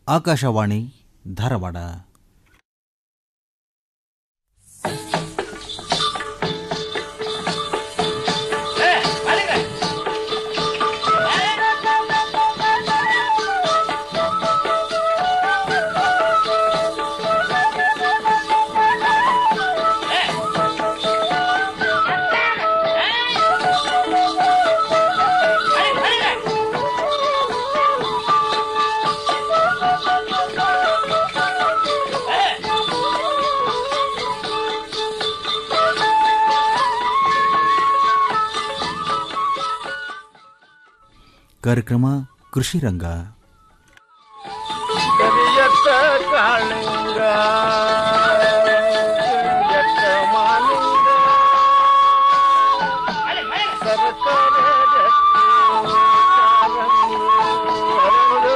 ಆಕಾಶವಾಣಿ ಧಾರವಾಡ ಕಾರ್ಯಕ್ರಮ ಕೃಷಿ ರಂಗ ಕರಿಯತ್ತ ಕಾಳಿಂಗ ಕರಿಯತ್ತ ಮಾಲಿಂಗ ಸರಸರ ರತ್ನ ಕಾರಂಗು ಹರಳು.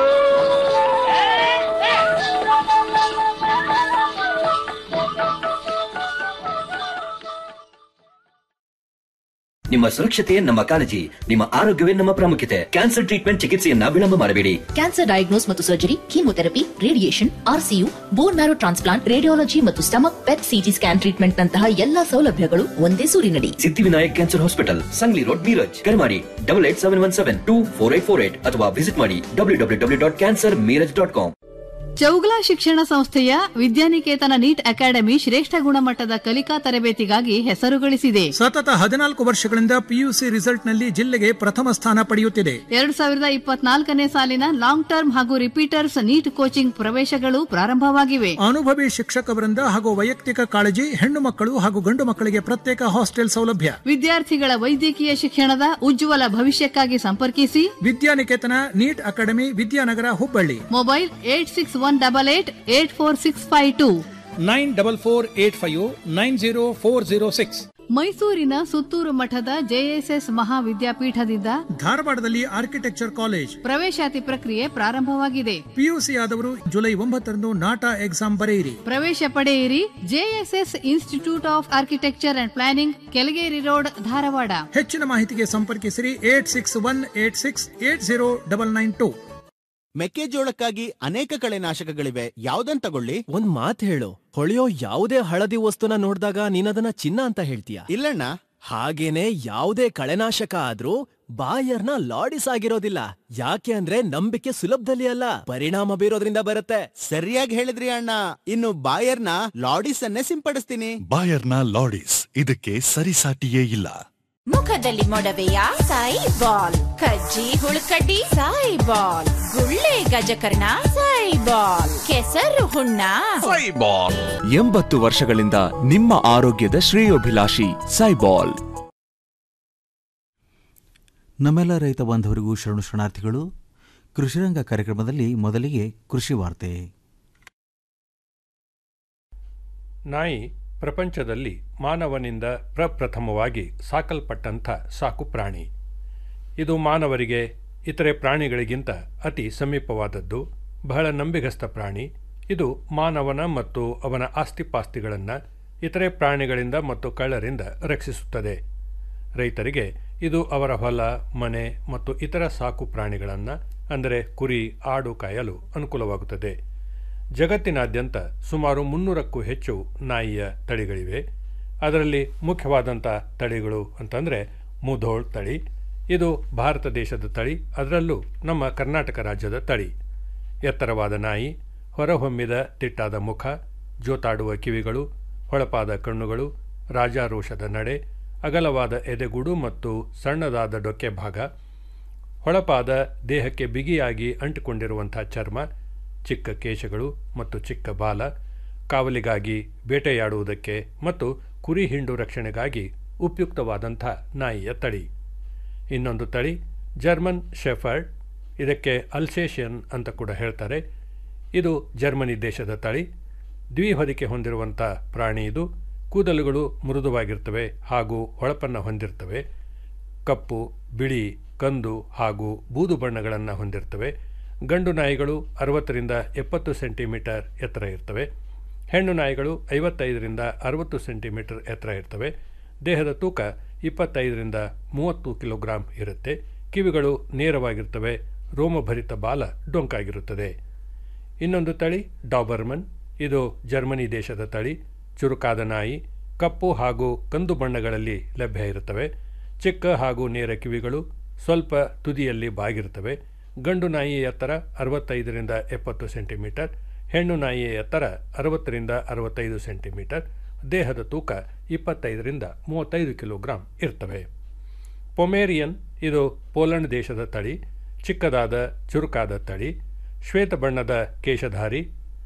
ನಿಮ್ಮ ಸುರಕ್ಷತೆ ನಮ್ಮ ಕಾಳಜಿ ನಿಮ್ಮ ಆರೋಗ್ಯವೇ ನಮ್ಮ ಪ್ರಾಮುಖ್ಯತೆ ಕ್ಯಾನ್ಸರ್ ಟ್ರೀಟ್ಮೆಂಟ್ ಚಿಕಿತ್ಸೆಯನ್ನ ವಿಳಂಬ ಮಾಡಬೇಡಿ ಕ್ಯಾನ್ಸರ್ ಡಯಾಗ್ನೋಸ್ ಮತ್ತು surgery chemotherapy radiation RCU bone marrow transplant radiology ಮತ್ತು stomach PET CT scan treatment ನಂತಹ ಎಲ್ಲಾ ಸೌಲಭ್ಯಗಳು ಒಂದೇ ಸೂರಿನಡಿ Siddhivinayak cancer hospital Sangli road Miraj ಕರೆ ಮಾಡಿ double eight seven one seven two four eight four eight ಅಥವಾ ವಿಸಿಟ್ ಮಾಡಿ W W W dot cancer Miraj dot com Chougala ಶಿಕ್ಷಣ ಸಂಸ್ಥೆಯ ವಿದ್ಯಾನಿಕೇತನ ನೀಟ್ ಅಕಾಡೆಮಿ ಶ್ರೇಷ್ಠ ಗುಣಮಟ್ಟದ ಕಲಿಕಾ ತರಬೇತಿಗಾಗಿ ಹೆಸರು ಗಳಿಸಿದೆ ಸತತ ಹದಿನಾಲ್ಕು ವರ್ಷಗಳಿಂದ ಪಿಯುಸಿ ರಿಸಲ್ಟ್ನಲ್ಲಿ ಜಿಲ್ಲೆಗೆ ಪ್ರಥಮ ಸ್ಥಾನ ಪಡೆಯುತ್ತಿದೆ ಎರಡ್ ಸಾವಿರದ ಇಪ್ಪತ್ನಾಲ್ಕನೇ ಸಾಲಿನ ಲಾಂಗ್ ಟರ್ಮ್ ಹಾಗೂ ರಿಪೀಟರ್ಸ್ ನೀಟ್ ಕೋಚಿಂಗ್ ಪ್ರವೇಶಗಳು ಪ್ರಾರಂಭವಾಗಿವೆ ಅನುಭವಿ ಶಿಕ್ಷಕವರಿಂದ ಹಾಗೂ ವೈಯಕ್ತಿಕ ಕಾಳಜಿ ಹೆಣ್ಣು ಮಕ್ಕಳು ಹಾಗೂ ಗಂಡು ಮಕ್ಕಳಿಗೆ ಪ್ರತ್ಯೇಕ ಹಾಸ್ಟೆಲ್ ಸೌಲಭ್ಯ ವಿದ್ಯಾರ್ಥಿಗಳ ವೈದ್ಯಕೀಯ ಶಿಕ್ಷಣದ ಉಜ್ವಲ ಭವಿಷ್ಯಕ್ಕಾಗಿ ಸಂಪರ್ಕಿಸಿ Vidyaniketan NEET academy Vidyanagar Hubballi mobile eight six one double eight eight four six five two nine double four eight five nine zero four zero six ಮೈಸೂರಿನ ಸುತ್ತೂರು ಮಠದ ಜೆಎಸ್ಎಸ್ ಮಹಾವಿದ್ಯಾಪೀಠದಿಂದ ಧಾರವಾಡದಲ್ಲಿ ಆರ್ಕಿಟೆಕ್ಚರ್ ಕಾಲೇಜ್ ಪ್ರವೇಶಾತಿ ಪ್ರಕ್ರಿಯೆ ಪ್ರಾರಂಭವಾಗಿದೆ ಪಿಯುಸಿ ಆದವರು ಜುಲೈ ಒಂಬತ್ತರಂದು ನಾಟಾ ಎಕ್ಸಾಮ್ ಬರೆಯಿರಿ ಪ್ರವೇಶ ಪಡೆಯಿರಿ JSS institute of architecture and planning Kelageri road Dharwad ಹೆಚ್ಚಿನ ಮಾಹಿತಿಗೆ ಸಂಪರ್ಕಿಸಿರಿ eight six one eight six eight zero double nine two ಮೆಕ್ಕೆಜೋಳಕ್ಕಾಗಿ ಅನೇಕ ಕಳೆನಾಶಕಗಳಿವೆ ಯಾವ್ದನ್ ತಗೊಳ್ಳಿ ಒಂದ್ ಮಾತ್ ಹೇಳು ಹೊಳೆಯೋ ಯಾವುದೇ ಹಳದಿ ವಸ್ತುನ ನೋಡಿದಾಗ ನೀನದನ್ನ ಚಿನ್ನ ಅಂತ ಹೇಳ್ತೀಯ ಇಲ್ಲಣ್ಣ ಹಾಗೇನೆ ಯಾವುದೇ ಕಳೆನಾಶಕ ಆದ್ರೂ ಬಾಯರ್ನ ಲಾಡಿಸ್ ಆಗಿರೋದಿಲ್ಲ ಯಾಕೆ ಅಂದ್ರೆ ನಂಬಿಕೆ ಸುಲಭದಲ್ಲಿ ಅಲ್ಲ ಪರಿಣಾಮ ಬೀರೋದ್ರಿಂದ ಬರುತ್ತೆ ಸರಿಯಾಗಿ ಹೇಳಿದ್ರಿ ಅಣ್ಣ ಇನ್ನು ಬಾಯರ್ನ ಲಾಡಿಸ್ ಅನ್ನೇ ಸಿಂಪಡಿಸ್ತೀನಿ ಬಾಯರ್ನ ಲಾಡಿಸ್ ಇದಕ್ಕೆ ಸರಿಸಾಟಿಯೇ ಇಲ್ಲ ಮುಖದಲ್ಲಿ ಮೊಡವೆಯ ಸಾಯಿ ಬಾಲ್ ಕಜ್ಜಿ ಹುಳುಕಡ್ಡಿ ಸಾಯಿ ಬಾಲ್ ಗುಳ್ಳೆ ಗಜಕರ್ಣ ಸಾಯಿ ಬಾಲ್ ಕೆಸರು ಹುಣ್ಣ ಎಂಬತ್ತು ವರ್ಷಗಳಿಂದ ನಿಮ್ಮ ಆರೋಗ್ಯದ ಶ್ರೇಯೋಭಿಲಾಷಿ ಸೈಬಾಲ್ ನಮ್ಮೆಲ್ಲ ರೈತ ಬಾಂಧವರಿಗೂ ಶರಣು ಶರಣಾರ್ಥಿಗಳು ಕೃಷಿರಂಗ ಕಾರ್ಯಕ್ರಮದಲ್ಲಿ ಮೊದಲಿಗೆ ಕೃಷಿ ವಾರ್ತೆ ನಾಯಿ ಪ್ರಪಂಚದಲ್ಲಿ ಮಾನವನಿಂದ ಪ್ರಪ್ರಥಮವಾಗಿ ಸಾಕಲ್ಪಟ್ಟಂಥ ಸಾಕು ಪ್ರಾಣಿ ಇದು ಮಾನವರಿಗೆ ಇತರೆ ಪ್ರಾಣಿಗಳಿಗಿಂತ ಅತಿ ಸಮೀಪವಾದದ್ದು ಬಹಳ ನಂಬಿಗಸ್ತ ಪ್ರಾಣಿ ಇದು ಮಾನವನ ಮತ್ತು ಅವನ ಆಸ್ತಿಪಾಸ್ತಿಗಳನ್ನು ಇತರೆ ಪ್ರಾಣಿಗಳಿಂದ ಮತ್ತು ಕಳ್ಳರಿಂದ ರಕ್ಷಿಸುತ್ತದೆ ರೈತರಿಗೆ ಇದು ಅವರ ಹೊಲ ಮನೆ ಮತ್ತು ಇತರ ಸಾಕು ಪ್ರಾಣಿಗಳನ್ನು ಅಂದರೆ ಕುರಿ ಆಡು ಕಾಯಲು ಅನುಕೂಲವಾಗುತ್ತದೆ ಜಗತ್ತಿನಾದ್ಯಂತ ಸುಮಾರು ಮುನ್ನೂರಕ್ಕೂ ಹೆಚ್ಚು ನಾಯಿಯ ತಳಿಗಳಿವೆ ಅದರಲ್ಲಿ ಮುಖ್ಯವಾದಂಥ ತಳಿಗಳು ಅಂತಂದರೆ ಮುಧೋಳ್ ತಳಿ ಇದು ಭಾರತ ದೇಶದ ತಳಿ ಅದರಲ್ಲೂ ನಮ್ಮ ಕರ್ನಾಟಕ ರಾಜ್ಯದ ತಳಿ ಎತ್ತರವಾದ ನಾಯಿ ಹೊರಹೊಮ್ಮಿದ ತಿಟ್ಟಾದ ಮುಖ ಜೋತಾಡುವ ಕಿವಿಗಳು ಹೊಳಪಾದ ಕಣ್ಣುಗಳು ರಾಜಾರೋಷದ ನಡೆ ಅಗಲವಾದ ಎದೆಗೂಡು ಮತ್ತು ಸಣ್ಣದಾದ ಡೊಕ್ಕೆ ಭಾಗ ಹೊಳಪಾದ ದೇಹಕ್ಕೆ ಬಿಗಿಯಾಗಿ ಅಂಟಿಕೊಂಡಿರುವಂಥ ಚರ್ಮ ಚಿಕ್ಕ ಕೇಶಗಳು ಮತ್ತು ಚಿಕ್ಕ ಬಾಲ ಕಾವಲಿಗಾಗಿ ಬೇಟೆಯಾಡುವುದಕ್ಕೆ ಮತ್ತು ಕುರಿ ಹಿಂಡು ರಕ್ಷಣೆಗಾಗಿ ಉಪಯುಕ್ತವಾದಂಥ ನಾಯಿಯ ತಳಿ ಇನ್ನೊಂದು ತಳಿ ಜರ್ಮನ್ ಶೆಫರ್ಡ್ ಇದಕ್ಕೆ ಅಲ್ಸೇಷಿಯನ್ ಅಂತ ಕೂಡ ಹೇಳ್ತಾರೆ ಇದು ಜರ್ಮನಿ ದೇಶದ ತಳಿ ದ್ವಿಹೊದಿಕೆ ಹೊಂದಿರುವಂಥ ಪ್ರಾಣಿ ಇದು ಕೂದಲುಗಳು ಮೃದುವಾಗಿರ್ತವೆ ಹಾಗೂ ಹೊಳಪನ್ನು ಹೊಂದಿರ್ತವೆ ಕಪ್ಪು ಬಿಳಿ ಕಂದು ಹಾಗೂ ಬೂದು ಬಣ್ಣಗಳನ್ನು ಹೊಂದಿರ್ತವೆ ಗಂಡು ನಾಯಿಗಳು ಅರವತ್ತರಿಂದ ಎಪ್ಪತ್ತು ಸೆಂಟಿಮೀಟರ್ ಎತ್ತರ ಇರ್ತವೆ ಹೆಣ್ಣು ನಾಯಿಗಳು ಐವತ್ತೈದರಿಂದ ಅರವತ್ತು ಸೆಂಟಿಮೀಟರ್ ಎತ್ತರ ಇರ್ತವೆ ದೇಹದ ತೂಕ ಇಪ್ಪತ್ತೈದರಿಂದ ಮೂವತ್ತು ಕಿಲೋಗ್ರಾಂ ಇರುತ್ತೆ ಕಿವಿಗಳು ನೇರವಾಗಿರ್ತವೆ ರೋಮಭರಿತ ಬಾಲ ಡೊಂಕಾಗಿರುತ್ತದೆ ಇನ್ನೊಂದು ತಳಿ ಡಾಬರ್ಮನ್ ಇದು ಜರ್ಮನಿ ದೇಶದ ತಳಿ ಚುರುಕಾದ ನಾಯಿ ಕಪ್ಪು ಹಾಗೂ ಕಂದು ಬಣ್ಣಗಳಲ್ಲಿ ಲಭ್ಯ ಇರುತ್ತವೆ ಚಿಕ್ಕ ಹಾಗೂ ನೇರ ಕಿವಿಗಳು ಸ್ವಲ್ಪ ತುದಿಯಲ್ಲಿ ಬಾಗಿರುತ್ತವೆ ಗಂಡು ನಾಯಿಯ ಎತ್ತರ ಅರವತ್ತೈದರಿಂದ ಎಪ್ಪತ್ತು ಸೆಂಟಿಮೀಟರ್ ಹೆಣ್ಣು ನಾಯಿಯ ಎತ್ತರ ಅರವತ್ತರಿಂದ ಅರವತ್ತೈದು ಸೆಂಟಿಮೀಟರ್ ದೇಹದ ತೂಕ ಇಪ್ಪತ್ತೈದರಿಂದ ಮೂವತ್ತೈದು ಕಿಲೋಗ್ರಾಂ ಇರ್ತವೆ ಪೊಮೇರಿಯನ್ ಇದು ಪೋಲೆಂಡ್ ದೇಶದ ತಳಿ ಚಿಕ್ಕದಾದ ಚುರುಕಾದ ತಳಿ ಶ್ವೇತ ಬಣ್ಣದ ಕೇಶಧಾರಿ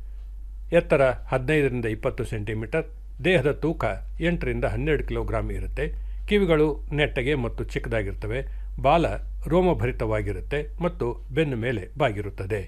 ಎತ್ತರ ಹದಿನೈದರಿಂದ ಇಪ್ಪತ್ತು ಸೆಂಟಿಮೀಟರ್ ದೇಹದ ತೂಕ ಎಂಟರಿಂದ ಹನ್ನೆರಡು ಕಿಲೋಗ್ರಾಂ ಇರುತ್ತೆ ಕಿವಿಗಳು ನೆಟ್ಟಗೆ ಮತ್ತು ಚಿಕ್ಕದಾಗಿರ್ತವೆ ಬಾಲ ರೋಮಭರಿತವಾಗಿರುತ್ತೆ ಮತ್ತು ಬೆನ್ನು ಮೇಲೆ ಬಾಗಿರುತ್ತದೆ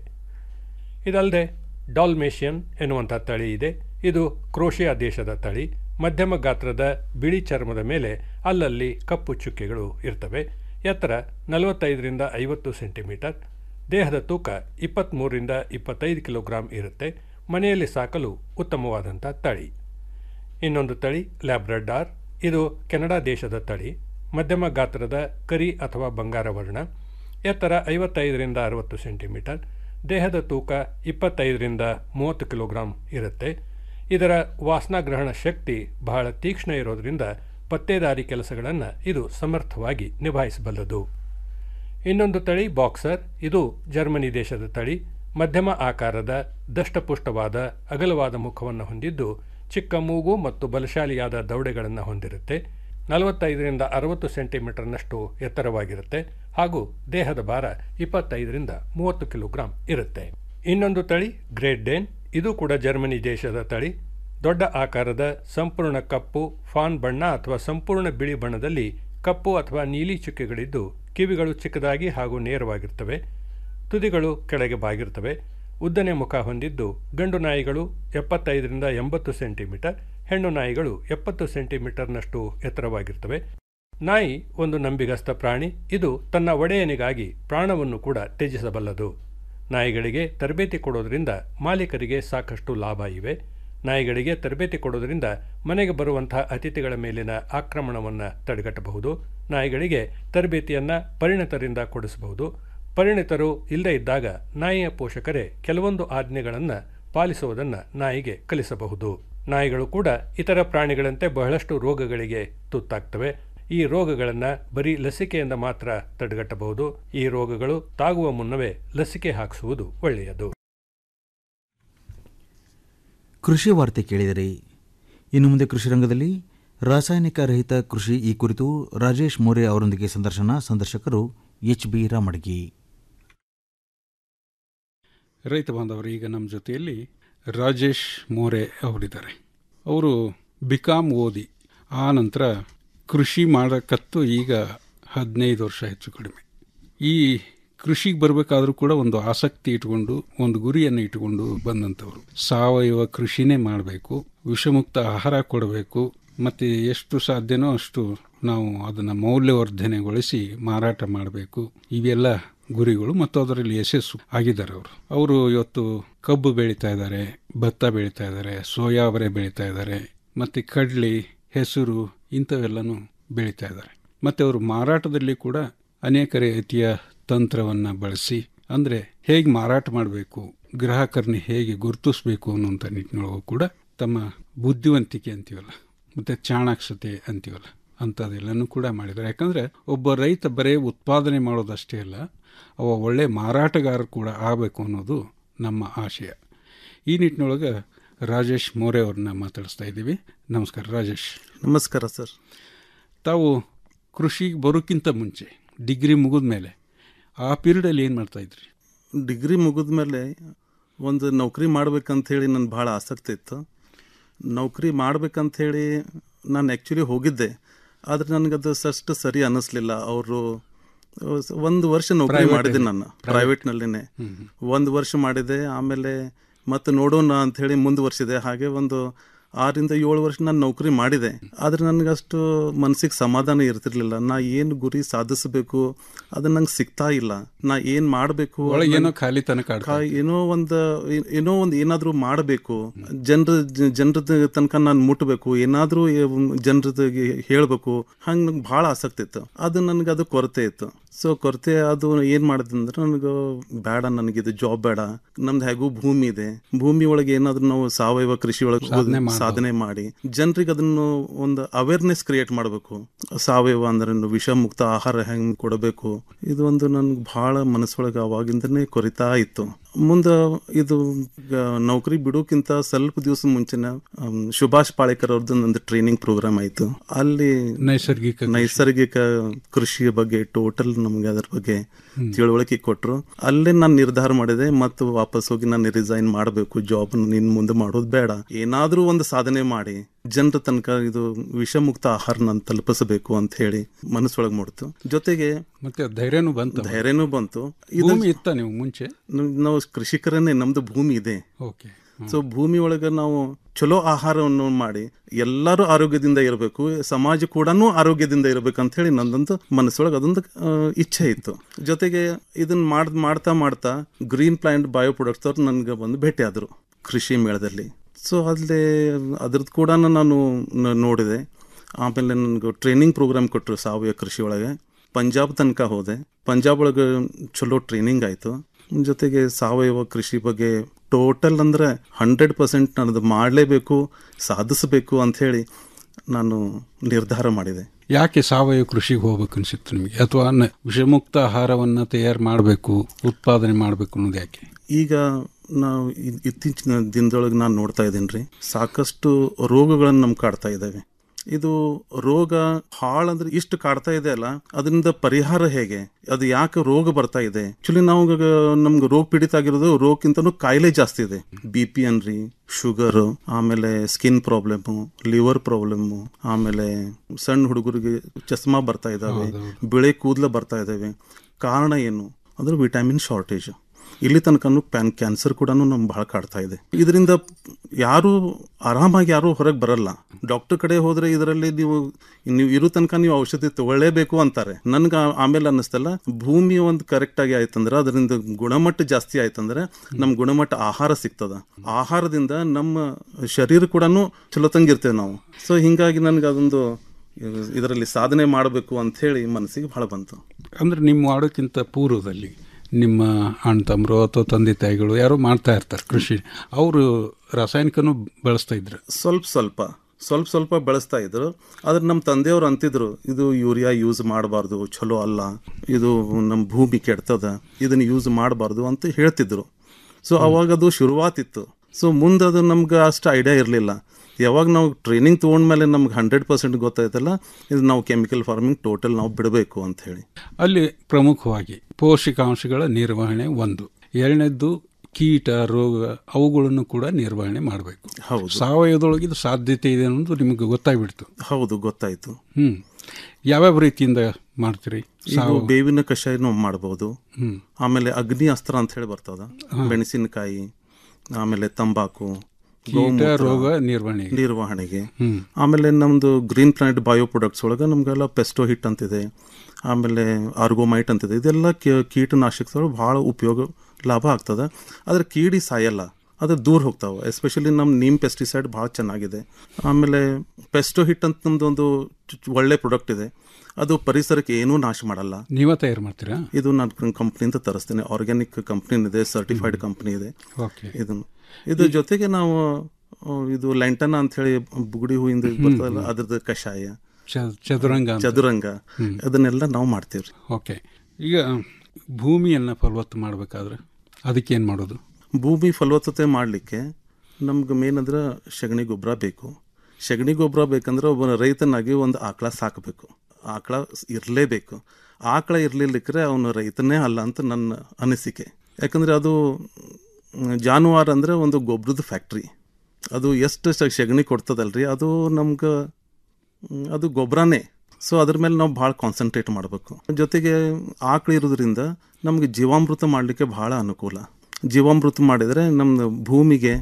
ಇದಲ್ಲದೆ ಡಾಲ್ಮೇಷಿಯನ್ ಎನ್ನುವಂಥ ತಳಿ ಇದೆ ಇದು ಕ್ರೋಷಿಯಾ ದೇಶದ ತಳಿ ಮಧ್ಯಮ ಗಾತ್ರದ ಬಿಳಿ ಚರ್ಮದ ಮೇಲೆ ಅಲ್ಲಲ್ಲಿ ಕಪ್ಪು ಚುಕ್ಕೆಗಳು ಇರ್ತವೆ ಎತ್ತರ ನಲವತ್ತೈದರಿಂದ ಐವತ್ತು ಸೆಂಟಿಮೀಟರ್ ದೇಹದ ತೂಕ ಇಪ್ಪತ್ತ್ಮೂರರಿಂದ ಇಪ್ಪತ್ತೈದು ಕಿಲೋಗ್ರಾಂ ಇರುತ್ತೆ ಮನೆಯಲ್ಲಿ ಸಾಕಲು ಉತ್ತಮವಾದಂಥ ತಳಿ ಇನ್ನೊಂದು ತಳಿ ಲ್ಯಾಬ್ರಡಾರ್ ಇದು ಕೆನಡಾ ದೇಶದ ತಳಿ ಮಧ್ಯಮ ಗಾತ್ರದ ಕರಿ ಅಥವಾ ಬಂಗಾರ ವರ್ಣ ಎತ್ತರ ಐವತ್ತೈದರಿಂದ ಅರವತ್ತು ಸೆಂಟಿಮೀಟರ್ ದೇಹದ ತೂಕ ಇಪ್ಪತ್ತೈದರಿಂದ ಮೂವತ್ತು ಕಿಲೋಗ್ರಾಂ ಇರುತ್ತೆ ಇದರ ವಾಸನಾಗ್ರಹಣ ಶಕ್ತಿ ಬಹಳ ತೀಕ್ಷ್ಣ ಇರೋದರಿಂದ ಪತ್ತೇದಾರಿ ಕೆಲಸಗಳನ್ನು ಇದು ಸಮರ್ಥವಾಗಿ ನಿಭಾಯಿಸಬಲ್ಲದು ಇನ್ನೊಂದು ತಳಿ ಬಾಕ್ಸರ್ ಇದು ಜರ್ಮನಿ ದೇಶದ ತಳಿ ಮಧ್ಯಮ ಆಕಾರದ ದಷ್ಟಪುಷ್ಟವಾದ ಅಗಲವಾದ ಮುಖವನ್ನು ಹೊಂದಿದ್ದು ಚಿಕ್ಕ ಮೂಗು ಮತ್ತು ಬಲಶಾಲಿಯಾದ ದೌಡೆಗಳನ್ನು ಹೊಂದಿರುತ್ತೆ ನಲವತ್ತೈದರಿಂದ ಅರವತ್ತು ಸೆಂಟಿಮೀಟರ್ನಷ್ಟು ಎತ್ತರವಾಗಿರುತ್ತೆ ಹಾಗೂ ದೇಹದ ಭಾರ ಇಪ್ಪತ್ತೈದರಿಂದ ಮೂವತ್ತು ಕಿಲೋಗ್ರಾಂ ಇರುತ್ತೆ ಇನ್ನೊಂದು ತಳಿ ಗ್ರೇಟ್ ಡೇನ್ ಇದು ಕೂಡ ಜರ್ಮನಿ ದೇಶದ ತಳಿ ದೊಡ್ಡ ಆಕಾರದ ಸಂಪೂರ್ಣ ಕಪ್ಪು ಫಾನ್ ಬಣ್ಣ ಅಥವಾ ಸಂಪೂರ್ಣ ಬಿಳಿ ಬಣ್ಣದಲ್ಲಿ ಕಪ್ಪು ಅಥವಾ ನೀಲಿ ಚುಕ್ಕೆಗಳಿದ್ದು ಕಿವಿಗಳು ಚಿಕ್ಕದಾಗಿ ಹಾಗೂ ನೇರವಾಗಿರ್ತವೆ ತುದಿಗಳು ಕೆಳಗೆ ಬಾಗಿರ್ತವೆ ಉದ್ದನೆ ಮುಖ ಹೊಂದಿದ್ದು ಗಂಡು ನಾಯಿಗಳು ಎಪ್ಪತ್ತೈದರಿಂದ ಎಂಬತ್ತು ಸೆಂಟಿಮೀಟರ್ ಹೆಣ್ಣು ನಾಯಿಗಳು ಎಪ್ಪತ್ತು ಸೆಂಟಿಮೀಟರ್ನಷ್ಟು ಎತ್ತರವಾಗಿರ್ತವೆ ನಾಯಿ ಒಂದು ನಂಬಿಗಸ್ತ ಪ್ರಾಣಿ ಇದು ತನ್ನ ಒಡೆಯನಿಗಾಗಿ ಪ್ರಾಣವನ್ನು ಕೂಡ ತ್ಯಜಿಸಬಲ್ಲದು ನಾಯಿಗಳಿಗೆ ತರಬೇತಿ ಕೊಡೋದ್ರಿಂದ ಮಾಲೀಕರಿಗೆ ಸಾಕಷ್ಟು ಲಾಭ ಇವೆ ನಾಯಿಗಳಿಗೆ ತರಬೇತಿ ಕೊಡೋದ್ರಿಂದ ಮನೆಗೆ ಬರುವಂತಹ ಅತಿಥಿಗಳ ಮೇಲಿನ ಆಕ್ರಮಣವನ್ನು ತಡೆಗಟ್ಟಬಹುದು ನಾಯಿಗಳಿಗೆ ತರಬೇತಿಯನ್ನು ಪರಿಣಿತರಿಂದ ಕೊಡಿಸಬಹುದು ಪರಿಣಿತರು ಇಲ್ಲದೇ ಇದ್ದಾಗ ನಾಯಿಯ ಪೋಷಕರೇ ಕೆಲವೊಂದು ಆಜ್ಞೆಗಳನ್ನು ಪಾಲಿಸುವುದನ್ನು ನಾಯಿಗೆ ಕಲಿಸಬಹುದು ನಾಯಿಗಳು ಕೂಡ ಇತರ ಪ್ರಾಣಿಗಳಂತೆ ಬಹಳಷ್ಟು ರೋಗಗಳಿಗೆ ತುತ್ತಾಗ್ತವೆ ಈ ರೋಗಗಳನ್ನು ಬರೀ ಲಸಿಕೆಯಿಂದ ಮಾತ್ರ ತಡೆಗಟ್ಟಬಹುದು ಈ ರೋಗಗಳು ತಾಗುವ ಮುನ್ನವೇ ಲಸಿಕೆ ಹಾಕಿಸುವುದು ಒಳ್ಳೆಯದು ಕೃಷಿ ವಾರ್ತೆ ಕೇಳಿದರೆ ಇನ್ನು ಮುಂದೆ ಕೃಷಿ ರಂಗದಲ್ಲಿ ರಾಸಾಯನಿಕ ರಹಿತ ಕೃಷಿ ಈ ಕುರಿತು ರಾಜೇಶ್ ಮೋರೆ ಅವರೊಂದಿಗೆ ಸಂದರ್ಶನ ಸಂದರ್ಶಕರು ಎಚ್ ಬಿ ರಾಮಡ್ಗಿ ರೈತ ಬಾಂಧವರು ಈಗ ನಮ್ಮ ಜೊತೆಯಲ್ಲಿ ರಾಜೇಶ್ ಮೋರೆ ಅವರಿದ್ದಾರೆ ಅವರು ಬಿಕಾಮ್ ಓದಿ ಆ ನಂತರ ಕೃಷಿ ಮಾಡೋಕ್ಕತ್ತು ಈಗ ಹದಿನೈದು ವರ್ಷ ಹೆಚ್ಚು ಕಡಿಮೆ ಈ ಕೃಷಿಗೆ ಬರಬೇಕಾದ್ರೂ ಕೂಡ ಒಂದು ಆಸಕ್ತಿ ಇಟ್ಕೊಂಡು ಒಂದು ಗುರಿಯನ್ನು ಇಟ್ಟುಕೊಂಡು ಬಂದಂಥವ್ರು ಸಾವಯವ ಕೃಷಿನೇ ಮಾಡಬೇಕು ವಿಷಮುಕ್ತ ಆಹಾರ ಕೊಡಬೇಕು ಮತ್ತು ಎಷ್ಟು ಸಾಧ್ಯನೋ ಅಷ್ಟು ನಾವು ಅದನ್ನು ಮೌಲ್ಯವರ್ಧನೆಗೊಳಿಸಿ ಮಾರಾಟ ಮಾಡಬೇಕು ಇವೆಲ್ಲ ಗುರಿಗಳು ಮತ್ತು ಅದರಲ್ಲಿ ಯಶಸ್ಸು ಆಗಿದ್ದಾರೆ ಅವರು ಅವರು ಇವತ್ತು ಕಬ್ಬು ಬೆಳೀತಾ ಇದ್ದಾರೆ ಭತ್ತ ಬೆಳೀತಾ ಇದ್ದಾರೆ ಸೋಯಾವರೆ ಬೆಳೀತಾ ಇದ್ದಾರೆ ಮತ್ತು ಕಡ್ಲಿ ಹೆಸರು ಇಂಥವೆಲ್ಲನೂ ಬೆಳೀತಾ ಇದ್ದಾರೆ ಮತ್ತು ಅವರು ಮಾರಾಟದಲ್ಲಿ ಕೂಡ ಅನೇಕ ರೀತಿಯ ತಂತ್ರವನ್ನು ಬಳಸಿ ಅಂದರೆ ಹೇಗೆ ಮಾರಾಟ ಮಾಡಬೇಕು ಗ್ರಾಹಕರನ್ನ ಹೇಗೆ ಗುರುತಿಸಬೇಕು ಅನ್ನುವಂಥ ನಿಟ್ಟಿನೊಳಗೂ ಕೂಡ ತಮ್ಮ ಬುದ್ಧಿವಂತಿಕೆ ಅಂತೀವಲ್ಲ ಮತ್ತು ಚಾಣಾಕ್ಷತೆ ಅಂತೀವಲ್ಲ ಅಂಥದ್ದೆಲ್ಲನೂ ಕೂಡ ಮಾಡಿದ್ದಾರೆ ಯಾಕಂದರೆ ಒಬ್ಬ ರೈತ ಬರೀ ಉತ್ಪಾದನೆ ಮಾಡೋದಷ್ಟೇ ಅಲ್ಲ ಅವ ಒಳ್ಳೆ ಮಾರಾಟಗಾರ ಕೂಡ ಆಗಬೇಕು ಅನ್ನೋದು ನಮ್ಮ ಆಶಯ ಈ ನಿಟ್ಟಿನೊಳಗೆ ರಾಜೇಶ್ ಮೋರೆ ಅವ್ರನ್ನ ಮಾತಾಡಿಸ್ತಾ ಇದ್ದೀವಿ ನಮಸ್ಕಾರ ರಾಜೇಶ್ ನಮಸ್ಕಾರ ಸರ್ ತಾವು ಕೃಷಿಗೆ ಬರೋಕ್ಕಿಂತ ಮುಂಚೆ ಡಿಗ್ರಿ ಮುಗಿದ ಮೇಲೆ ಆ ಪೀರಿಯಡಲ್ಲಿ ಏನು ಮಾಡ್ತಾಯಿದ್ರಿ ಡಿಗ್ರಿ ಮುಗಿದ ಮೇಲೆ ಒಂದು ನೌಕರಿ ಮಾಡ್ಬೇಕಂತ ಹೇಳಿ ನನ್ನ ಭಾಳ ಆಸಕ್ತಿ ಇತ್ತು ನೌಕರಿ ಮಾಡ್ಬೇಕಂತ ಹೇಳಿ ನಾನು ಆ್ಯಕ್ಚುಲಿ ಹೋಗಿದ್ದೆ ಆದರೆ ನನಗದು ಅಷ್ಟು ಸರಿ ಅನ್ನಿಸ್ಲಿಲ್ಲ ಅವರು ಒಂದು ವರ್ಷ ನೌಕರಿ Private ಮಾಡಿದೆ ಅಲ್ಲಿ? ನಾನು Private. ಪ್ರೈವೇಟ್ನಲ್ಲಿನೇ ಒಂದು ವರ್ಷ ಮಾಡಿದೆ ಆಮೇಲೆ ಮತ್ತೆ ನೋಡೋಣ ಅಂತ ಹೇಳಿ ಮುಂದುವರ್ಸಿದೆ ಹಾಗೆ ಒಂದು ಆರಿಂದ ಏಳು ವರ್ಷ ನಾನು ನೌಕರಿ ಮಾಡಿದೆ ಆದರೆ ನನಗಷ್ಟು ಮನಸ್ಸಿಗೆ ಸಮಾಧಾನ ಇರ್ತಿರ್ಲಿಲ್ಲ ನಾ ಏನು ಗುರಿ ಸಾಧಿಸಬೇಕು ಅದು ನಂಗೆ ಸಿಗ್ತಾ ಇಲ್ಲ ನಾ ಏನು ಮಾಡಬೇಕು ಒಳಗೆ ಏನೋ ಖಾಲಿತನ ಕಾಡ್ತಾ ಏನೋ ಒಂದು ಏನೋ ಒಂದು ಏನಾದರೂ ಮಾಡಬೇಕು ಜನರ ಜನರದ ತನಕ ನಾನು ಮುಟ್ಟಬೇಕು ಏನಾದರೂ ಜನರದ್ದು ಹೇಳಬೇಕು ಹಂಗೆ ನಂಗೆ ಭಾಳ ಆಸಕ್ತಿ ಇತ್ತು ಅದು ನನಗೆ ಅದು ಕೊರತೆ ಇತ್ತು ಸೊ ಕೊರತೆ ಅದು ಏನು ಮಾಡಿದೆ ಅಂದ್ರೆ ನನಗೆ ಬೇಡ ನನಗಿದು ಜಾಬ್ ಬೇಡ ನಮ್ದು ಹೇಗೂ ಭೂಮಿ ಇದೆ ಭೂಮಿ ಒಳಗೆ ಏನಾದ್ರೂ ನಾವು ಸಾವಯವ ಕೃಷಿ ಒಳಗೆ ಸಾಧನೆ ಮಾಡ್ಬೋದು. ಸಾಧನೆ ಮಾಡಿ ಜನರಿಗೆ ಅದನ್ನು ಒಂದು ಅವೇರ್ನೆಸ್ ಕ್ರಿಯೇಟ್ ಮಾಡಬೇಕು ಸಾವಯವ ಅಂದ್ರೆ ವಿಷ ಮುಕ್ತ ಆಹಾರ ಹೆಂಗೆ ಕೊಡಬೇಕು ಇದು ಒಂದು ನನ್ಗೆ ಭಾಳ ಮನಸ್ಸೊಳಗೆ ಅವಾಗಿಂದನೇ ಕೊರಿತಾ ಇತ್ತು ಮುಂದೆ ಇದು ಗ- ನೌಕರಿ ಬಿಡೋಕ್ಕಿಂತ ಸ್ವಲ್ಪ ದಿವಸ ಮುಂಚೆನೆ ಅಮ್, ಸುಭಾಷ್ ಪಾಳೇಕರ್ ಅವ್ರದ್ದು ಒಂದು ಟ್ರೈನಿಂಗ್ ಪ್ರೋಗ್ರಾಮ್ ಆಯಿತು ಅಲ್ಲಿ ನೈಸರ್ಗಿಕ ನೈಸರ್ಗಿಕ ಕೃಷಿಯ ಬಗ್ಗೆ ಟೋಟಲ್ ನಮಗೆ ಅದ್ರ ಬಗ್ಗೆ ತಿಳುವಳಿಕೆ ಕೊಟ್ಟರು ಅಲ್ಲೇ ನಾನು ನಿರ್ಧಾರ ಮಾಡಿದೆ ಮತ್ತು ವಾಪಸ್ ಹೋಗಿ ನಾನು ರಿಸೈನ್ ಮಾಡಬೇಕು ಜಾಬ್ ನಿನ್ ಮುಂದೆ ಮಾಡೋದು ಬೇಡ ಏನಾದರೂ ಒಂದು ಸಾಧನೆ ಮಾಡಿ ಜನರ ತನಕ ಇದು ವಿಷಮುಕ್ತ ಆಹಾರ ನಾನು ತಲುಪಿಸಬೇಕು ಅಂತ ಹೇಳಿ ಮನಸ್ಸೊಳಗೆ ಮೂಡ್ತು ಜೊತೆಗೆ ಮತ್ತೆ ಧೈರ್ಯನೂ ಬಂತು ಧೈರ್ಯನೂ ಬಂತು ಭೂಮಿ ಇತ್ತ ನೀವು ಮುಂಚೆ ನಮ್- ನಾವು ಕೃಷಿಕರನ್ನೇ ನಮ್ದು ಭೂಮಿ ಇದೆ ಓಕೆ ಸೊ ಭೂಮಿ ಒಳಗೆ ನಾವು ಚಲೋ ಆಹಾರವನ್ನು ಮಾಡಿ ಎಲ್ಲರೂ ಆರೋಗ್ಯದಿಂದ ಇರಬೇಕು ಸಮಾಜ ಕೂಡ ಆರೋಗ್ಯದಿಂದ ಇರಬೇಕು ಅಂತ ಹೇಳಿ ನಂದೊಂದು ಮನಸ್ಸೊಳಗೆ ಅದೊಂದು ಆ, ಇಚ್ಛೆ ಇತ್ತು ಜೊತೆಗೆ ಇದನ್ನ ಮಾಡ್ ಮಾಡ್ತಾ ಮಾಡ್ತಾ ಗ್ರೀನ್ ಪ್ಲಾಂಟ್ ಬಯೋ ಪ್ರಾಡಕ್ಟ್ಸ್ ಅವ್ರು ನನಗೆ ಬಂದು ಭೇಟಿ ಆದರು ಕೃಷಿ ಮೇಳದಲ್ಲಿ ಸೊ ಅಲ್ಲಿ ಅದ್ರದ್ದು ಕೂಡ ನಾನು ನ- ನೋಡಿದೆ ಆಮೇಲೆ ನನಗೆ ಟ್ರೈನಿಂಗ್ ಪ್ರೋಗ್ರಾಮ್ ಕೊಟ್ಟರು ಸಾವಯವ ಕೃಷಿ ಒಳಗೆ ಪಂಜಾಬ್ ತನಕ ಹೋದೆ ಪಂಜಾಬ್ ಒಳಗೆ ಚಲೋ ಟ್ರೈನಿಂಗ್ ಆಯಿತು ಜೊತೆಗೆ ಸಾವಯವ ಕೃಷಿ ಬಗ್ಗೆ ಟೋಟಲ್ ಅಂದರೆ ಹಂಡ್ರೆಡ್ ಪರ್ಸೆಂಟ್ ನನ್ನದು ಮಾಡಲೇಬೇಕು ಸಾಧಿಸಬೇಕು ಅಂಥೇಳಿ ನಾನು ನಿರ್ಧಾರ ಮಾಡಿದೆ ಯಾಕೆ ಸಾವಯವ ಕೃಷಿಗೆ ಹೋಗ್ಬೇಕು ಅನ್ಸಿತ್ತು ನಿಮಗೆ ಅಥವಾ ನ- ವಿಷಮುಕ್ತ ಆಹಾರವನ್ನ ತಯಾರು ಮಾಡಬೇಕು ಉತ್ಪಾದನೆ ಮಾಡಬೇಕು ಅನ್ನೋದು ಯಾಕೆ ಈಗ ನಾವು ಇ- ಇತ್ತೀಚಿನ ದಿನದೊಳಗೆ ನಾನು ನೋಡ್ತಾ ಇದ್ದೀನಿ ರೀ ಸಾಕಷ್ಟು ರೋಗಗಳನ್ನು ನಮ್ಗೆ ಕಾಡ್ತಾ ಇದ್ದಾವೆ ಇದು ರೋಗ ಹಾಳಂದ್ರೆ ಇಷ್ಟು ಕಾಡ್ತಾ ಇದೆ ಅಲ್ಲ ಅದರಿಂದ ಪರಿಹಾರ ಹೇಗೆ ಅದು ಯಾಕೆ ರೋಗ ಬರ್ತಾ ಇದೆ ಆಕ್ಚುಲಿ ನಾವು ಈಗ ನಮ್ಗೆ ರೋಗ ಪೀಡಿತ ಆಗಿರೋದು ರೋಗಕ್ಕಿಂತನೂ ಕಾಯಿಲೆ ಜಾಸ್ತಿ ಇದೆ ಬಿ ಪಿ ಅನ್ರಿ ಶುಗರ್ ಆಮೇಲೆ ಸ್ಕಿನ್ ಪ್ರಾಬ್ಲಮ್ ಲಿವರ್ ಪ್ರಾಬ್ಲಮ್ ಆಮೇಲೆ ಸಣ್ಣ ಹುಡುಗರಿಗೆ ಚಸ್ಮಾ ಬರ್ತಾ ಇದಾವೆ ಬಿಳೆ ಕೂದಲ ಬರ್ತಾ ಇದಾವೆ ಕಾರಣ ಏನು ಅಂದ್ರೆ ವಿಟಮಿನ್ ಶಾರ್ಟೇಜ್ ಇಲ್ಲಿ ತನಕನೂ ಪ್ಯಾನ್ ಕ್ಯಾನ್ಸರ್ ಕೂಡ ನಮ್ಗೆ ಬಹಳ ಕಾಡ್ತಾ ಇದೆ ಇದರಿಂದ ಯಾರು ಆರಾಮಾಗಿ ಯಾರು ಹೊರಗೆ ಬರಲ್ಲ ಡಾಕ್ಟರ್ ಕಡೆ ಹೋದ್ರೆ ಇದರಲ್ಲಿ ನೀವು ನೀವು ಇರೋ ತನಕ ನೀವು ಔಷಧಿ ತಗೊಳ್ಳೇಬೇಕು ಅಂತಾರೆ ನನ್ಗೆ ಆ- ಆಮೇಲೆ ಅನ್ನಿಸ್ತಲ್ಲ ಭೂಮಿ ಒಂದು ಕರೆಕ್ಟ್ ಆಗಿ ಆಯ್ತಂದ್ರೆ ಅದರಿಂದ ಗುಣಮಟ್ಟ ಜಾಸ್ತಿ ಆಯ್ತಂದ್ರೆ ನಮ್ಮ ಗುಣಮಟ್ಟ ಆಹಾರ ಸಿಗ್ತದ ಆಹಾರದಿಂದ ನಮ್ಮ ಶರೀರ ಕೂಡ ಚಲೋತಂಗಿರ್ತೇವೆ ನಾವು ಸೊ ಹಿಂಗಾಗಿ ನನಗೆ ಅದೊಂದು ಇದರಲ್ಲಿ ಸಾಧನೆ ಮಾಡಬೇಕು ಅಂತ ಹೇಳಿ ಮನಸ್ಸಿಗೆ ಬಹಳ ಬಂತು ಅಂದ್ರೆ ನಿಮ್ಮ ಮಾಡೋಕ್ಕಿಂತ ಪೂರ್ವದಲ್ಲಿ ನಿಮ್ಮ ಅಣ್ಣ ತಮ್ಮರು ಅಥವಾ ತಂದೆ ತಾಯಿಗಳು ಯಾರೋ ಮಾಡ್ತಾ ಇರ್ತಾರೆ ಕೃಷಿ ಅವರು ರಾಸಾಯನಿಕನೂ ಬಳಸ್ತಾ ಇದ್ರು ಸ್ವಲ್ಪ ಸ್ವಲ್ಪ ಸ್ವಲ್ಪ ಸ್ವಲ್ಪ ಬೆಳೆಸ್ತಾ ಇದ್ರು ಆದ್ರೆ ನಮ್ಮ ತಂದೆಯವರು ಅಂತಿದ್ರು ಇದು ಯೂರಿಯಾ ಯೂಸ್ ಮಾಡಬಾರ್ದು ಚಲೋ ಅಲ್ಲ ಇದು ನಮ್ಮ ಭೂಮಿ ಕೆಡ್ತದ ಇದನ್ನ ಯೂಸ್ ಮಾಡಬಾರ್ದು ಅಂತ ಹೇಳ್ತಿದ್ರು ಸೊ ಅವಾಗ ಅದು ಶುರುವಾತಿತ್ತು ಸೊ ಮುಂದೆ ಅದು ನಮ್ಗೆ ಅಷ್ಟು ಐಡಿಯಾ ಇರಲಿಲ್ಲ ಯಾವಾಗ ನಾವು ಟ್ರೈನಿಂಗ್ ತೊಗೊಂಡ್ಮೇಲೆ ನಮ್ಗೆ ಹಂಡ್ರೆಡ್ ಪರ್ಸೆಂಟ್ ಗೊತ್ತಾಯ್ತಲ್ಲ ಇದು ನಾವು ಕೆಮಿಕಲ್ ಫಾರ್ಮಿಂಗ್ ಟೋಟಲ್ ನಾವು ಬಿಡಬೇಕು ಅಂತ ಹೇಳಿ ಅಲ್ಲಿ ಪ್ರಮುಖವಾಗಿ ಪೋಷಕಾಂಶಗಳ ನಿರ್ವಹಣೆ ಒಂದು ಎರಡನೇದ್ದು ಕೀಟ ರೋಗ ಅವುಗಳನ್ನು ಕೂಡ ನಿರ್ವಹಣೆ ಮಾಡಬೇಕು ಹೌದು. ಸಾವಯವದೊಳಗೆ ಇದು ಸಾಧ್ಯತೆ ಇದೆ ಅನ್ನೋದು ನಿಮಗೆ ಗೊತ್ತಾಗ್ಬಿಡ್ತು ಹೌದು ಗೊತ್ತಾಯ್ತು ಹ್ಮ್ ಯಾವ್ಯಾವ ರೀತಿಯಿಂದ ಮಾಡ್ತೀರಿ ಇದು ಸಾವಯವ ಬೇವಿನ ಕಷಾಯ ನಾವು ಮಾಡ್ಬೋದು ಹ್ಮ್. ಆಮೇಲೆ ಅಗ್ನಿ ಅಸ್ತ್ರ ಅಂತ ಹೇಳಿ ಬರ್ತದ ಹಾ. ಮೆಣಸಿನಕಾಯಿ ಆಮೇಲೆ ತಂಬಾಕು ಕೀಟ ಗೋಮೂತ್ರ, ರೋಗ ನಿರ್ವಹಣೆಗೆ. ನಿರ್ವಹಣೆಗೆ ಹ್ಮ್. ಆಮೇಲೆ ನಮ್ದು ಗ್ರೀನ್ ಪ್ಲಾನೆಟ್ ಬಯೋ ಪ್ರಾಡಕ್ಟ್ಸ್ ಒಳಗೆ ನಮಗೆಲ್ಲ ಪೆಸ್ಟೋ ಹಿಟ್ ಅಂತಿದೆ ಆಮೇಲೆ ಆರ್ಗೋಮೈಟ್ ಅಂತಿದೆ ಇದೆಲ್ಲ ಕೀ- ಕೀಟನಾಶಕಗಳು ಭಾಳ ಉಪಯೋಗ ಲಾಭ ಆಗ್ತದೆ ಆದರೆ ಕೀಡಿ ಸಾಯಲ್ಲ ಅದು ದೂರ ಹೋಗ್ತಾವೆ ಎಸ್ಪೆಷಲಿ ನಮ್ಮ ನೀಮ್ ಪೆಸ್ಟಿಸೈಡ್ ಭಾಳ ಚೆನ್ನಾಗಿದೆ ಆಮೇಲೆ ಪೆಸ್ಟೋ ಹಿಟ್ ಅಂತ ನಮ್ದು ಒಂದು ಚು- ಚು- ಒಳ್ಳೆ ಪ್ರಾಡಕ್ಟ್ ಇದೆ ಅದು ಪರಿಸರಕ್ಕೆ ಏನೂ ನಾಶ ಮಾಡಲ್ಲ ನೀವೇ ತಯಾರು ಮಾಡ್ತೀರಾ ಇದು ನಾನು ಕಂಪ್ನಿಯಿಂದ ತರಿಸ್ತೇನೆ ಆರ್ಗ್ಯಾನಿಕ್ ಕಂಪ್ನಿ ಇದೆ ಸರ್ಟಿಫೈಡ್ ಕಂಪ್ನಿ ಇದೆ ಓಕೆ ಇದನ್ನು ಇದ್ರ ಜೊತೆಗೆ ನಾವು ಆ, ಇದು ಲ್ಯಾಂಟನ ಅಂತ ಹೇಳಿ ಬುಗುಡಿ ಹೂವಿಂದ ಬರ್ತದಲ್ಲ ಅದ್ರದ್ದು ಕಷಾಯ ಚ- ಚದುರಂಗ ಅಂತ. ಚದುರಂಗ ಹ್ಮ್. ಅದನ್ನೆಲ್ಲ ನಾವು ಮಾಡ್ತೀವಿ ಓಕೆ ಈಗ ಭೂಮಿಯನ್ನು ಫಲವತ್ತು ಮಾಡಬೇಕಾದ್ರೆ ಅದಕ್ಕೇನು ಮಾಡೋದು ಭೂಮಿ ಫಲವತ್ತತೆ ಮಾಡಲಿಕ್ಕೆ ನಮ್ಗೆ ಮೇನ್ ಅಂದ್ರೆ ಸಗಣಿ ಗೊಬ್ಬರ ಬೇಕು ಸಗಣಿ ಗೊಬ್ಬರ ಬೇಕಂದ್ರೆ ಒಬ್ಬ ರೈತನಾಗಿ ಒಂದು ಆಕಳ ಸಾಕಬೇಕು ಆಕಳ ಇರಲೇಬೇಕು ಆಕಳ ಇರಲಿಲ್ಲಕ್ರೆ ಅವನು ರೈತನೇ ಅಲ್ಲ ಅಂತ ನನ್ನ ಅನಿಸಿಕೆ ಯಾಕಂದರೆ ಅದು ಮ್, ಜಾನುವಾರು ಅಂದರೆ ಒಂದು ಗೊಬ್ಬರದ ಫ್ಯಾಕ್ಟ್ರಿ ಅದು ಎಷ್ಟು ಸ- ಸಗಣಿ ಕೊಡ್ತದಲ್ರಿ ಅದು ನಮ್ಗೆ ಮ್, ಅದು ಗೊಬ್ಬರನೇ ಸೊ ಅದ್ರ ಮೇಲೆ ನಾವು ಭಾಳ ಕಾನ್ಸಂಟ್ರೇಟ್ ಮಾಡಬೇಕು ಜೊತೆಗೆ ಆಕಳು ಇರೋದ್ರಿಂದ ನಮಗೆ ಜೀವಾಮೃತ ಮಾಡಲಿಕ್ಕೆ ಭಾಳ ಅನುಕೂಲ ಜೀವಾಮೃತ ಮಾಡಿದರೆ ನಮ್ಮ ಭೂಮಿಗೆ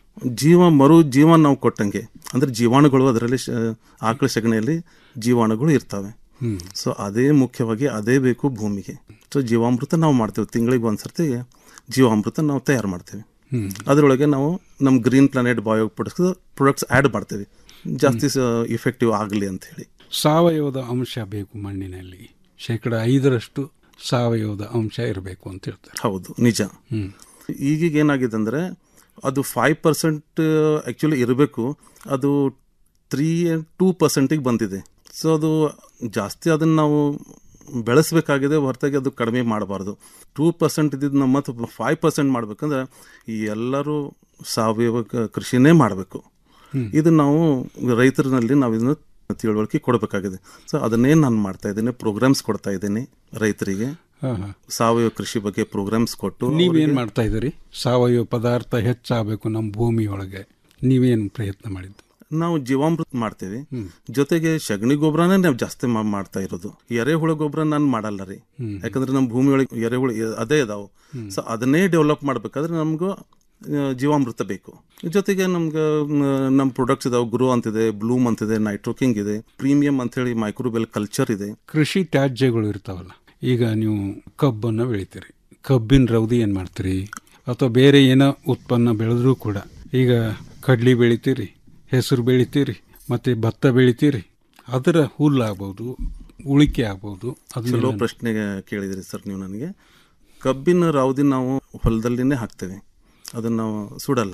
ಜೀವ ಮರು ಜೀವ ನಾವು ಕೊಟ್ಟಂಗೆ ಅಂದರೆ ಜೀವಾಣುಗಳು ಅದರಲ್ಲಿ ಶ ಆಕಳ ಸಗಣಿಯಲ್ಲಿ ಜೀವಾಣುಗಳು ಇರ್ತವೆ ಹ್ಮ್. ಸೊ ಅದೇ ಮುಖ್ಯವಾಗಿ ಅದೇ ಬೇಕು ಭೂಮಿಗೆ ಸೊ ಜೀವಾಮೃತ ನಾವು ಮಾಡ್ತೇವೆ ತಿಂಗಳಿಗೆ ಒಂದ್ಸರ್ತಿ ಜೀವಾಮೃತ ನಾವು ತಯಾರು ಮಾಡ್ತೇವೆ ಹ್ಮ್. ಅದರೊಳಗೆ ನಾವು ನಮ್ಮ Green Planet bio products products add ಮಾಡ್ತೇವೆ ಜಾಸ್ತಿ ಇಫೆಕ್ಟಿವ್ ಆಗಲಿ ಅಂತ ಹೇಳಿ ಸಾವಯವದ ಅಂಶ ಬೇಕು ಮಣ್ಣಿನಲ್ಲಿ ಶೇಕಡ ಐದರಷ್ಟು ಸಾವಯವದ ಅಂಶ ಇರಬೇಕು ಅಂತ ಹೇಳ್ತಾರೆ ಹೌದು ನಿಜ ಹ್ಮ್. ಈಗೀಗ ಏನಾಗಿದೆ ಅಂದರೆ ಅದು ಫೈವ್ ಪರ್ಸೆಂಟ್ ಆ್ಯಕ್ಚುಲಿ ಇರಬೇಕು ಅದು ತ್ರೀ ಟೂ ಪರ್ಸೆಂಟಿಗೆ ಬಂದಿದೆ ಸೊ ಅದು ಜಾಸ್ತಿ ಅದನ್ನು ನಾವು ಬೆಳೆಸಬೇಕಾಗಿದೆ ಹೊರತಾಗಿ ಅದು ಕಡಿಮೆ ಮಾಡಬಾರ್ದು ಟೂ ಪರ್ಸೆಂಟ್ ಇದ್ದಿದ್ದು ನಮ್ಮ ಮತ್ತು ಫೈವ್ ಪರ್ಸೆಂಟ್ ಮಾಡಬೇಕಂದ್ರೆ ಈ ಎಲ್ಲರೂ ಸಾವಯವ ಕ- ಕೃಷಿನೇ ಮಾಡಬೇಕು ಹ್ಮ್. ಇದು ನಾವು ರೈತರಲ್ಲಿ ನಾವು ಇದನ್ನು ತಿಳುವಳಿಕೆ ಕೊಡಬೇಕಾಗಿದೆ ಸೊ ಅದನ್ನೇ ನಾನು ಮಾಡ್ತಾ ಇದ್ದೀನಿ ಪ್ರೋಗ್ರಾಮ್ಸ್ ಕೊಡ್ತಾ ಇದ್ದೀನಿ ರೈತರಿಗೆ ಹಾ, ಹಾ. ಸಾವಯವ ಕೃಷಿ ಬಗ್ಗೆ ಪ್ರೋಗ್ರಾಮ್ಸ್ ಕೊಟ್ಟು ನೀವೇನ್ ಅವ್ರಿಗೆ- ಮಾಡ್ತಾ ಇದ್ದೀರಿ ಸಾವಯವ ಪದಾರ್ಥ ಹೆಚ್ಚಾಗಬೇಕು ನಮ್ಮ ಭೂಮಿಯೊಳಗೆ ನೀವೇನು ಪ್ರಯತ್ನ ಮಾಡಿದ್ದು ನಾವು ಜೀವಾಮೃತ ಮಾಡ್ತೀವಿ ಜೊತೆಗೆ ಸಗಣಿ ಗೊಬ್ಬರನೇ ನಾವು ಜಾಸ್ತಿ ಮಾ- ಮಾಡ್ತಾ ಇರೋದು ಎರೆಹುಳ ಗೊಬ್ಬರ ನಾನು ಮಾಡಲ್ಲ ರೀ ಹ್ಮ್. ಯಾಕಂದ್ರೆ ನಮ್ಮ ಭೂಮಿ ಒಳಗೆ ಎರೆಹುಳ ಎ- ಅದೇ ಇದಾವೆ ಸೊ ಅದನ್ನೇ ಡೆವಲಪ್ ಮಾಡ್ಬೇಕಾದ್ರೆ ನಮಗೂ ಆ, ಜೀವಾಮೃತ ಬೇಕು ಜೊತೆಗೆ ನಮ್ಗೆ ನಮ್ಮ ಪ್ರಾಡಕ್ಟ್ಸ್ ಇದಾವೆ ಗ್ರೋ ಅಂತಿದೆ ಬ್ಲೂಮ್ ಅಂತಿದೆ ನೈಟ್ರೋಕಿಂಗ್ ಇದೆ ಪ್ರೀಮಿಯಂ ಅಂತೇಳಿ ಮೈಕ್ರೋಬೆಲ್ ಕಲ್ಚರ್ ಇದೆ ಕೃಷಿ ತ್ಯಾಜ್ಯಗಳು ಇರ್ತಾವಲ್ಲ ಈಗ ನೀವು ಕಬ್ಬನ್ನು ಬೆಳಿತೀರಿ ಕಬ್ಬಿನ ರವದಿ ಏನು ಮಾಡ್ತೀರಿ ಅಥವಾ ಬೇರೆ ಏನೋ ಉತ್ಪನ್ನ ಬೆಳೆದ್ರೂ ಕೂಡ ಈಗ ಕಡ್ಲಿ ಬೆಳಿತೀರಿ ಹೆಸರು ಬೆಳಿತೀರಿ ಮತ್ತು ಭತ್ತ ಬೆಳಿತೀರಿ ಅದರ ಹುಲ್ಲಾಗ್ಬೋದು ಉಳಿಕೆ ಆಗ್ಬೋದು ಚಲೋ ಅದನ್ನೆಲ್ಲ ಪ್ರಶ್ನೆಗೆ ಕೇಳಿದಿರಿ ಸರ್ ನೀವು ನನಗೆ ಕಬ್ಬಿನ ರಾವದಿ ನಾವು ಹೊಲದಲ್ಲಿನೇ ಹಾಕ್ತೇವೆ ಅದನ್ನು ನಾವು ಸುಡಲ್ಲ